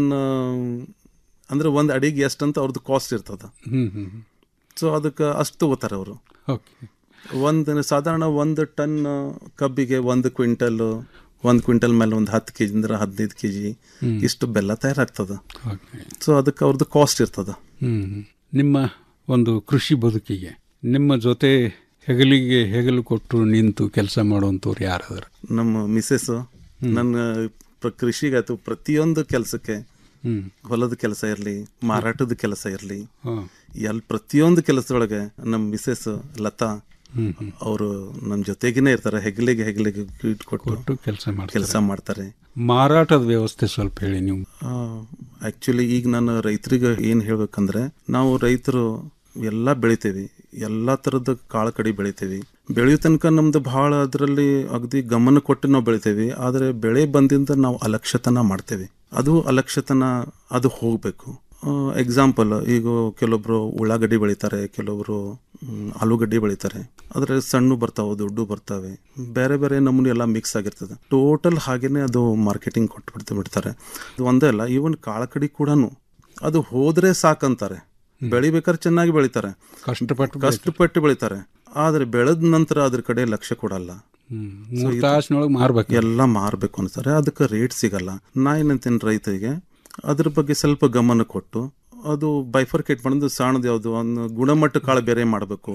ಅಂದ್ರೆ ಒಂದು ಅಡಿಗೆ ಎಷ್ಟಂತ ಅವ್ರದ್ದು ಕಾಸ್ಟ್ ಇರ್ತದ ಹ್ಮ್ ಹ್ಮ್ ಸೊ ಅದಕ್ಕೆ ಅಷ್ಟು ತಗೋತಾರೆ ಅವರು ಓಕೆ ಒಂದು ಸಾಧಾರಣ ಒಂದು ಟನ್ ಕಬ್ಬಿಗೆ ಒಂದು ಕ್ವಿಂಟಲ್ ಒಂದು ಕ್ವಿಂಟಲ್ ಮೇಲೆ ಒಂದು ಹತ್ತು ಕೆ ಜಿ ಅಂದ್ರೆ ಹದಿನೈದು ಕೆ ಜಿ ಹ್ಮ್. ಇಷ್ಟು ಬೆಲ್ಲ ತಯಾರಾಗ್ತದ ಓಕೆ ಸೊ ಅದಕ್ಕೆ ಅವ್ರದ್ದು ಕಾಸ್ಟ್ ಇರ್ತದ ಹ್ಮ್ ನಿಮ್ಮ ಒಂದು ಕೃಷಿ ಬದುಕಿಗೆ ನಿಮ್ಮ ಜೊತೆ ಹೆಗಲಿಗೆ ಹೆಗಲು ಕೊಟ್ಟು ನಿಂತು ಕೆಲಸ ಮಾಡುವಂಥವ್ರು ಯಾರಾದ್ರ ನಮ್ಮ ಮಿಸ್ಸಸ್ ನನ್ನ ಪ್ರ- ಕೃಷಿಗಾಯ್ತು ಪ್ರತಿಯೊಂದು ಕೆಲಸಕ್ಕೆ ಹ್ಮ್. ಹೊಲದ ಕೆಲಸ ಇರಲಿ ಮಾರಾಟದ ಕೆಲಸ ಇರಲಿ ಹಾ. ಎಲ್ ಪ್ರತಿಯೊಂದು ಕೆಲಸದೊಳಗೆ ನಮ್ಮ ಮಿಸ್ಸಸ್ ಲತಾ ಹ್ಮ್, ಹ್ಮ್. ಅವರು ನಮ್ಮ ಜೊತೆಗೇನೆ ಇರ್ತಾರೆ ಹೆಗಲಿಗೆ ಹೆಗಲಿಗೆ ಇಟ್ಕೊಟ್ಟು ಕೊಟ್ಟು ಕೆಲಸ ಮಾಡ್ತಾರೆ ಕೆಲಸ ಮಾಡ್ತಾರೆ ಮಾರಾಟದ ವ್ಯವಸ್ಥೆ ಸ್ವಲ್ಪ ಹೇಳಿ ನೀವು ಆ್ಯಕ್ಚುಲಿ ಈಗ ನಾನು ರೈತರಿಗೆ ಏನು ಹೇಳ್ಬೇಕಂದ್ರೆ ನಾವು ರೈತರು ಎಲ್ಲ ಬೆಳಿತೇವಿ ಎಲ್ಲ ಥರದ ಕಾಳು ಕಡಿ ಬೆಳಿತೇವಿ ಬೆಳೆಯೋ ತನಕ ನಮ್ದು ಭಾಳ ಅದರಲ್ಲಿ ಅಗದಿ ಗಮನ ಕೊಟ್ಟು ನಾವು ಬೆಳಿತೇವಿ ಆದರೆ ಬೆಳೆ ಬಂದಿಂದ ನಾವು ಅಲಕ್ಷ್ಯತನ ಮಾಡ್ತೇವೆ ಅದು ಅಲಕ್ಷ್ಯತನ ಅದು ಹೋಗಬೇಕು ಎಕ್ಸಾಂಪಲ್ ಈಗ ಕೆಲವೊಬ್ರು ಉಳ್ಳಾಗಡ್ಡಿ ಬೆಳಿತಾರೆ ಕೆಲವೊಬ್ರು ಮ್, ಆಲೂಗಡ್ಡೆ ಬೆಳಿತಾರೆ ಅದರಲ್ಲಿ ಸಣ್ಣ ಬರ್ತಾವೆ ದೊಡ್ಡ ಬರ್ತವೆ ಬೇರೆ ಬೇರೆ ನಮೂನೆ ಎಲ್ಲ ಮಿಕ್ಸ್ ಆಗಿರ್ತದೆ ಟೋಟಲ್ ಹಾಗೇನೆ ಅದು ಮಾರ್ಕೆಟಿಂಗ್ ಕೊಟ್ಟು ಬಿಡ್ತಾ ಬಿಡ್ತಾರೆ ಅದು ಒಂದೇ ಅಲ್ಲ ಈವನ್ ಕಾಳಕಡಿ ಕೂಡ ಅದು ಹೋದ್ರೆ ಸಾಕಂತಾರೆ ಬೆಳಿಬೇಕಾದ್ರೆ ಚೆನ್ನಾಗಿ ಬೆಳಿತಾರೆ ಕಷ್ಟಪಟ್ಟು ಕಷ್ಟಪಟ್ಟು ಬೆಳಿತಾರೆ ಆದರೆ ಬೆಳೆದ ನಂತರ ಅದ್ರ ಕಡೆ ಲಕ್ಷ್ಯ ಕೊಡಲ್ಲ ಹ್ಮ್. So ಮೂರ್ ಇದು- ತಾಸಿನೊಳಗೆ ಮಾರ್ಬೇಕು ಎಲ್ಲ ಮಾರ್ಬೇಕು ಅನ್ತಾರೆ ಅದಕ್ಕೆ ರೇಟ್ ಸಿಗಲ್ಲ ನಾ ಏನಂತೀನಿ ರೈತರಿಗೆ ಅದ್ರ ಬಗ್ಗೆ ಸ್ವಲ್ಪ ಗಮನ ಕೊಟ್ಟು ಅದು ಬೈಫರ್ಕೇಟ್ ಮಾಡೋದು ಸಣ್ಣದು ಯಾವುದು ಒಂದು ಗುಣಮಟ್ಟ ಕಾಳು ಬೇರೆ ಮಾಡಬೇಕು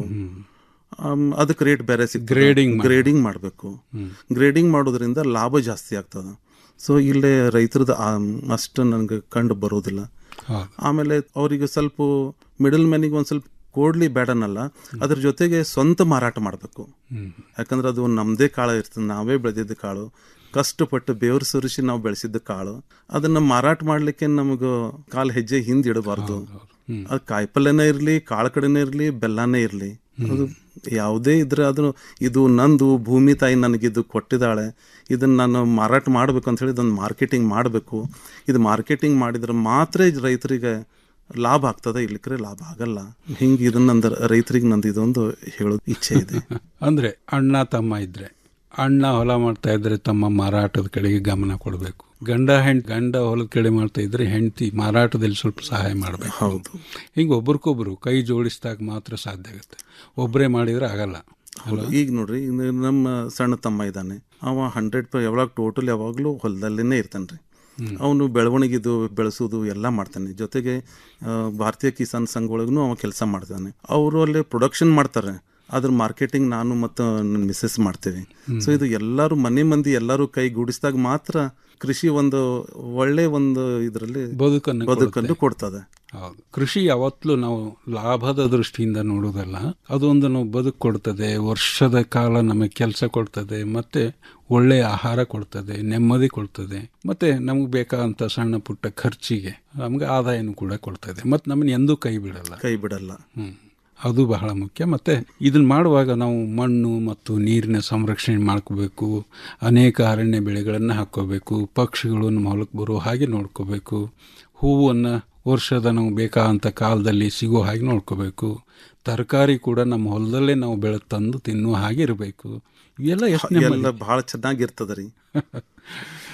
ಅದಕ್ಕೆ ರೇಟ್ ಬೇರೆ ಸಿಗ್ತದೆ Grading ಮಾಡ್ಬೇಕು. ಗ್ರೇಡಿಂಗ್ ಮಾಡಬೇಕು ಗ್ರೇಡಿಂಗ್ ಮಾಡೋದ್ರಿಂದ ಲಾಭ ಜಾಸ್ತಿ ಆಗ್ತದೆ ಸೊ ಇಲ್ಲೇ ರೈತರದ್ದು ಅಷ್ಟು ನನಗೆ ಕಂಡು ಬರೋದಿಲ್ಲ ಹೌದು. ಆಮೇಲೆ ಅವರಿಗೆ ಸ್ವಲ್ಪ ಮಿಡಲ್ ಮ್ಯಾನಿಗೆ ಒಂದು ಸ್ವಲ್ಪ ಕೊಡ್ಲಿ ಬೇಡನಲ್ಲ ಅದ್ರ ಜೊತೆಗೆ ಸ್ವಂತ ಮಾರಾಟ ಮಾಡಬೇಕು ಹ್ಮ್. ಯಾಕಂದ್ರೆ ಅದು ನಮ್ಮದೇ ಕಾಳು ಇರ್ತದೆ ನಾವೇ ಬೆಳೆದಿದ್ದ ಕಾಳು ಕಷ್ಟಪಟ್ಟು ಬೇವ್ರು ಸುರಿಸಿ ನಾವು ಬೆಳೆಸಿದ್ದ ಕಾಳು ಅದನ್ನ ಮಾರಾಟ ಮಾಡ್ಲಿಕ್ಕೆ ನಮಗೆ ಕಾಲು ಹೆಜ್ಜೆ ಹಿಂದೆ ಇಡಬಾರ್ದು ಹ್ಮ್. ಅದು ಕಾಯಿಪಲ್ಯನೇ ಇರಲಿ ಕಾಳು ಕಡೆನೇ ಇರಲಿ ಬೆಲ್ಲನೇ ಇರಲಿ ಅದು ಯಾವುದೇ ಇದ್ರೆ ಅದು ಇದು ನಂದು ಭೂಮಿ ತಾಯಿ ನನಗಿದು ಕೊಟ್ಟಿದ್ದಾಳೆ ಇದನ್ನ ನಾನು ಮಾರಾಟ ಮಾಡಬೇಕು ಅಂತ ಹೇಳಿ ಇದೊಂದು ಮಾರ್ಕೆಟಿಂಗ್ ಮಾಡಬೇಕು ಇದು ಮಾರ್ಕೆಟಿಂಗ್ ಮಾಡಿದ್ರೆ ಮಾತ್ರ ಇದು ರೈತರಿಗೆ ಲಾಭ ಆಗ್ತದೆ ಇಲ್ಲಿಕ್ರೆ ಲಾಭ ಆಗಲ್ಲ ಹಿಂಗೆ ಇದನ್ನ ನಂದು ರೈತರಿಗೆ ನಂದು ಇದೊಂದು ಹೇಳೋದು ಇಚ್ಛೆ ಇದೆ ಅಂದ್ರೆ ಅಣ್ಣ ತಮ್ಮ ಇದ್ರೆ ಅಣ್ಣ ಹೊಲ ಮಾಡ್ತಾ ಇದ್ರೆ ತಮ್ಮ ಮಾರಾಟದ ಕಡೆಗೆ ಗಮನ ಕೊಡಬೇಕು ಗಂಡ ಹೆಂಡ್ ಗಂಡ ಹೊಲದ ಕಡೆ ಮಾಡ್ತಾ ಇದ್ರೆ ಹೆಂಡತಿ ಮಾರಾಟದಲ್ಲಿ ಸ್ವಲ್ಪ ಸಹಾಯ ಮಾಡಬೇಕು ಹೌದು ಹಿಂಗೆ ಒಬ್ರಿಗೊಬ್ರು ಕೈ ಜೋಡಿಸಿದಾಗ ಮಾತ್ರ ಸಾಧ್ಯ ಆಗುತ್ತೆ ಒಬ್ಬರೇ ಮಾಡಿದ್ರೆ ಆಗಲ್ಲ ಹೌದು. ಈಗ ನೋಡ್ರಿ ಇನ್ನು ನಮ್ಮ ಸಣ್ಣ ತಮ್ಮ ಇದ್ದಾನೆ ಅವ ಹಂಡ್ರೆಡ್ ಪರ್ ಯಾವಾಗ ಟೋಟಲ್ ಯಾವಾಗಲೂ ಹೊಲದಲ್ಲೇ ಇರ್ತಾನೆ ರೀ ಅವನು ಬೆಳವಣಿಗೆದು ಬೆಳೆಸೋದು ಎಲ್ಲ ಮಾಡ್ತಾನೆ ಜೊತೆಗೆ ಆ, ಭಾರತೀಯ ಕಿಸಾನ್ ಸಂಘ ಒಳಗೂ ಅವ ಕೆಲಸ ಮಾಡ್ತಾನೆ ಅವರು ಅಲ್ಲಿ ಪ್ರೊಡಕ್ಷನ್ ಮಾಡ್ತಾರೆ ಅದ್ರ ಮಾರ್ಕೆಟಿಂಗ್ ನಾನು ಮತ್ತು ನನ್ನ ಮಿಸ್ಸಸ್ ಮಾಡ್ತೇವೆ ಸೊ ಇದು ಎಲ್ಲರೂ ಮನೆ ಮಂದಿ ಎಲ್ಲರೂ ಕೈ ಗೂಡಿಸಿದಾಗ ಮಾತ್ರ ಕೃಷಿ ಒಂದು ಒಳ್ಳೆ ಒಂದು ಇದರಲ್ಲಿ ಬದುಕನ್ನು ಬದುಕನ್ನು ಕೊಡ್ತದೆ ಹೌದು ಕೃಷಿ ಯಾವತ್ತಲೂ ನಾವು ಲಾಭದ ದೃಷ್ಟಿಯಿಂದ ನೋಡೋದಲ್ಲ ಅದೊಂದು ನಾವು ಬದುಕು ಕೊಡ್ತದೆ ವರ್ಷದ ಕಾಲ ನಮಗೆ ಕೆಲಸ ಕೊಡ್ತದೆ ಮತ್ತೆ ಒಳ್ಳೆಯ ಆಹಾರ ಕೊಡ್ತದೆ ನೆಮ್ಮದಿ ಕೊಡ್ತದೆ ಮತ್ತೆ ನಮಗೆ ಬೇಕಾದಂಥ ಸಣ್ಣ ಪುಟ್ಟ ಖರ್ಚಿಗೆ ನಮಗೆ ಆದಾಯನೂ ಕೂಡ ಕೊಡ್ತದೆ ಮತ್ತೆ ನಮ್ಮನ್ನ ಎಂದೂ ಕೈ ಬಿಡಲ್ಲ ಕೈ ಬಿಡಲ್ಲ ಹ್ಮ್ ಅದು ಬಹಳ ಮುಖ್ಯ ಮತ್ತು ಇದನ್ನು ಮಾಡುವಾಗ ನಾವು ಮಣ್ಣು ಮತ್ತು ನೀರಿನ ಸಂರಕ್ಷಣೆ ಮಾಡ್ಕೋಬೇಕು ಅನೇಕ ಅರಣ್ಯ ಬೆಳೆಗಳನ್ನು ಹಾಕ್ಕೋಬೇಕು ಪಕ್ಷಿಗಳು ನಮ್ಮ ಹೊಲಕ್ಕೆ ಬರೋ ಹಾಗೆ ನೋಡ್ಕೋಬೇಕು ಹೂವನ್ನು ವರ್ಷದ ನಾವು ಬೇಕಾದಂಥ ಕಾಲದಲ್ಲಿ ಸಿಗೋ ಹಾಗೆ ನೋಡ್ಕೋಬೇಕು ತರಕಾರಿ ಕೂಡ ನಮ್ಮ ಹೊಲದಲ್ಲೇ ನಾವು ಬೆಳೆದು ತಂದು ತಿನ್ನುವ ಹಾಗೆ ಇರಬೇಕು ಇವೆಲ್ಲ ಎಷ್ಟು ಎಲ್ಲ ಬಹಳ ಚೆನ್ನಾಗಿರ್ತದ ರೀ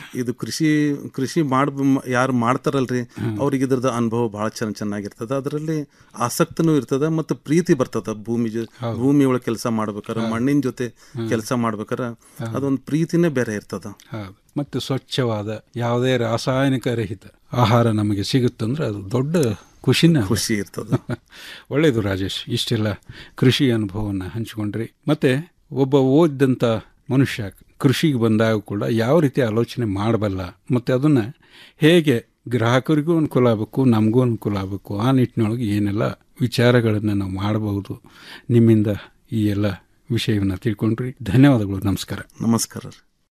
ಇದು ಕೃಷಿ ಕೃಷಿ ಮಾಡ್ ಯಾರು ಮಾಡ್ತಾರಲ್ರಿ ಅವ್ರಿಗೆ ಇದ್ರದ್ದು ಅನುಭವ ಭಾಳ ಚೆನ್ನ ಚೆನ್ನಾಗಿರ್ತದ ಅದರಲ್ಲಿ ಆಸಕ್ತಿನೂ ಇರ್ತದ ಮತ್ತು ಪ್ರೀತಿ ಬರ್ತದ ಭೂಮಿ ಜೊ ಭೂಮಿ ಒಳಗೆ ಕೆಲಸ ಮಾಡ್ಬೇಕಾರೆ ಮಣ್ಣಿನ ಜೊತೆ ಕೆಲಸ ಮಾಡ್ಬೇಕಾರೆ ಅದೊಂದು ಪ್ರೀತಿನೇ ಬೇರೆ ಇರ್ತದ ಹೌದು ಮತ್ತು ಸ್ವಚ್ಛವಾದ ಯಾವುದೇ ರಾಸಾಯನಿಕ ರಹಿತ ಆಹಾರ ನಮಗೆ ಸಿಗುತ್ತಂದ್ರೆ ಅದು ದೊಡ್ಡ ಖುಷಿನ ಖುಷಿ ಇರ್ತದೆ ಒಳ್ಳೆಯದು ರಾಜೇಶ್ ಇಷ್ಟೆಲ್ಲ ಕೃಷಿ ಅನುಭವವನ್ನು ಹಂಚಿಕೊಂಡ್ರಿ ಮತ್ತೆ ಒಬ್ಬ ಓದಿದಂಥ ಮನುಷ್ಯ ಕೃಷಿಗೆ ಬಂದಾಗ ಕೂಡ ಯಾವ ರೀತಿ ಆಲೋಚನೆ ಮಾಡಬಲ್ಲ ಮತ್ತು ಅದನ್ನು ಹೇಗೆ ಗ್ರಾಹಕರಿಗೂ ಅನುಕೂಲ ಆಗಬೇಕು ನಮಗೂ ಅನುಕೂಲ ಆಗಬೇಕು ಆ ನಿಟ್ಟಿನೊಳಗೆ ಏನೆಲ್ಲ ವಿಚಾರಗಳನ್ನು ನಾವು ಮಾಡಬಹುದು ನಿಮ್ಮಿಂದ ಈ ಎಲ್ಲ ವಿಷಯವನ್ನು ತಿಳ್ಕೊಂಡ್ರಿ ಧನ್ಯವಾದಗಳು ನಮಸ್ಕಾರ ನಮಸ್ಕಾರ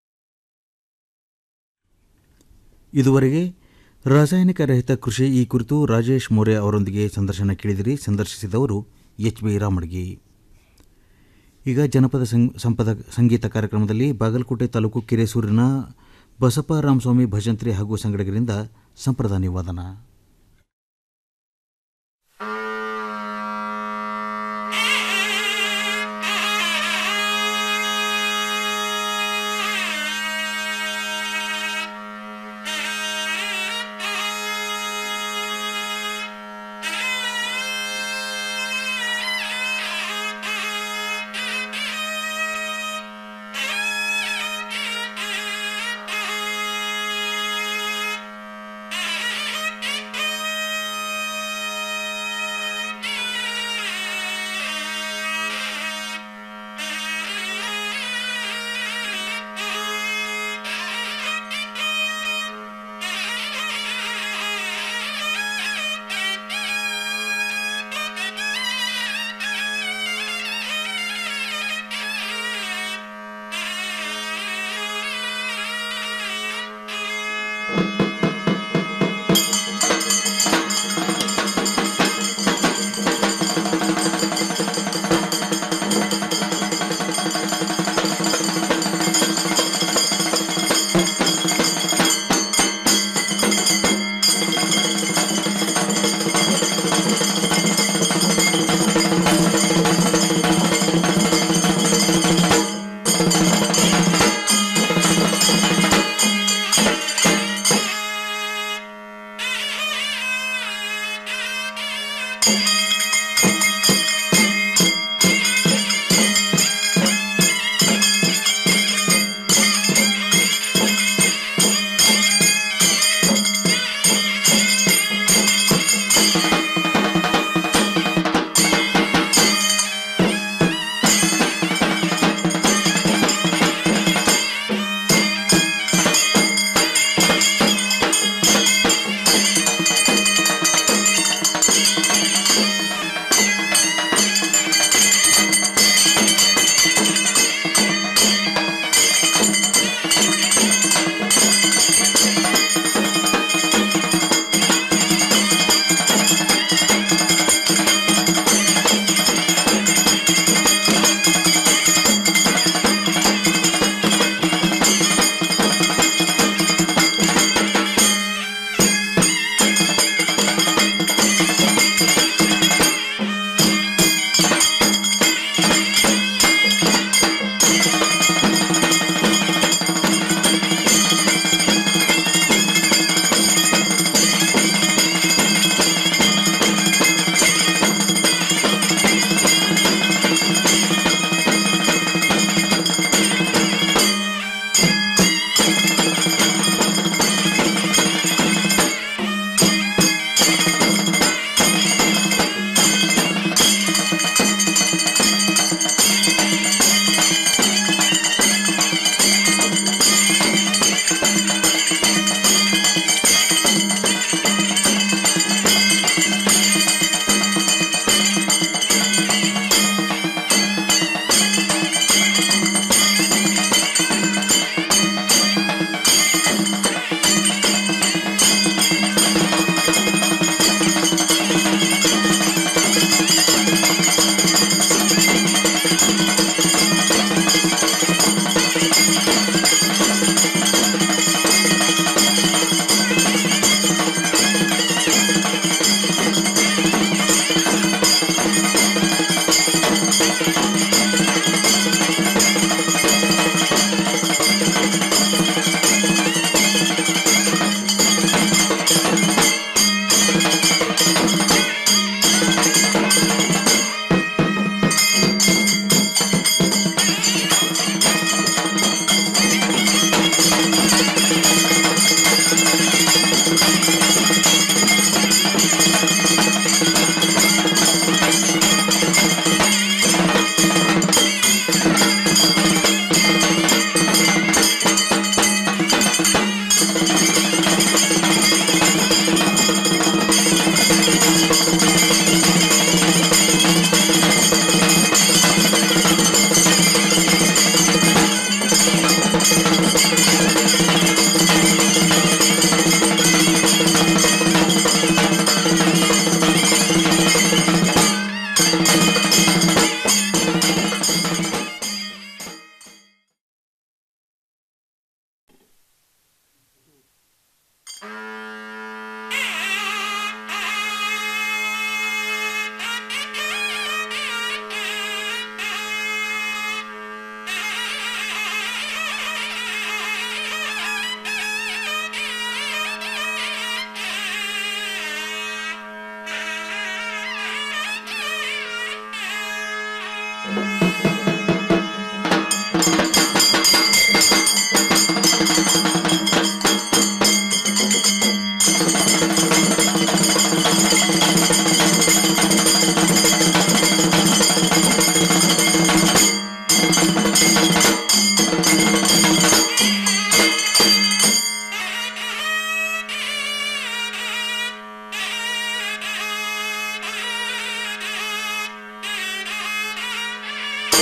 ಇದುವರೆಗೆ ರಾಸಾಯನಿಕ ರಹಿತ ಕೃಷಿ ಈ ಕುರಿತು ರಾಜೇಶ್ ಮೋರೆ ಅವರೊಂದಿಗೆ ಸಂದರ್ಶನ ಕೇಳಿದಿರಿ ಸಂದರ್ಶಿಸಿದವರು ಎಚ್ ಬಿ ರಾಮಡ್ಗಿ ಈಗ ಜನಪದ ಸಂ- ಸಂಪದ ಸಂಗೀತ ಕಾರ್ಯಕ್ರಮದಲ್ಲಿ ಬಾಗಲಕೋಟೆ ತಾಲೂಕು ಕಿರೇಸೂರಿನ ಬಸಪ್ಪ ರಾಮಸ್ವಾಮಿ ಭಜಂತ್ರಿ ಹಾಗೂ ಸಂಗಡಿಗರಿಂದ ಸಂಪ್ರದಾಯ ವಾದನ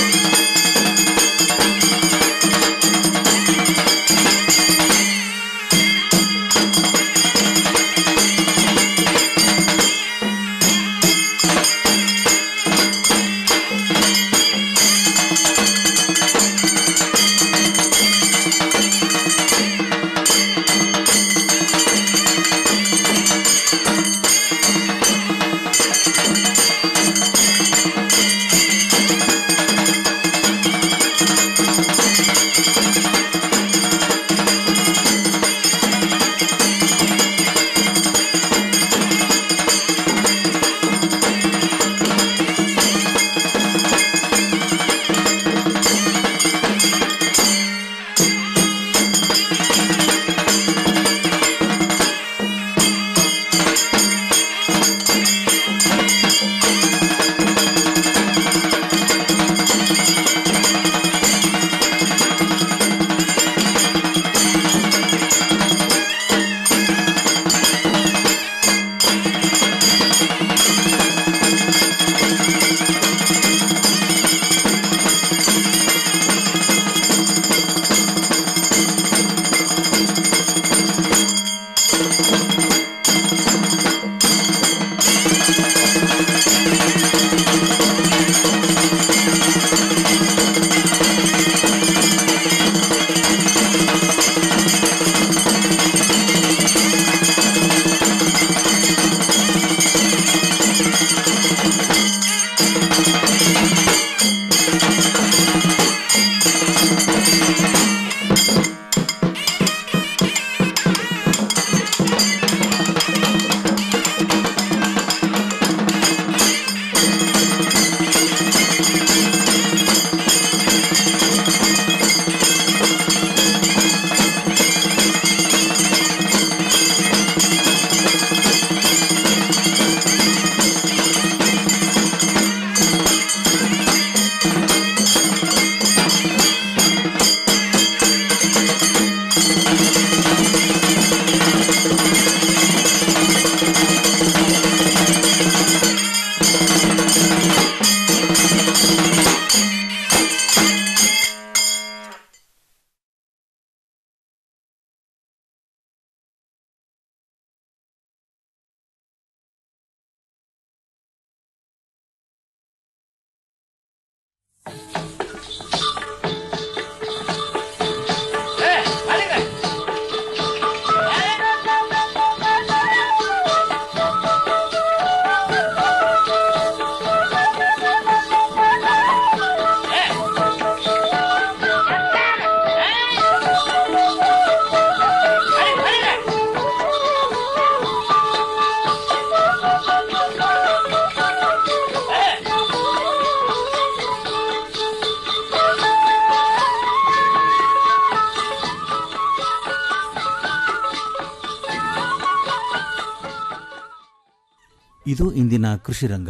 ಇದು ಇಂದಿನ ಕೃಷಿ ರಂಗ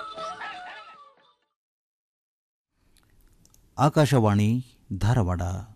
ಆಕಾಶವಾಣಿ ಧಾರವಾಡ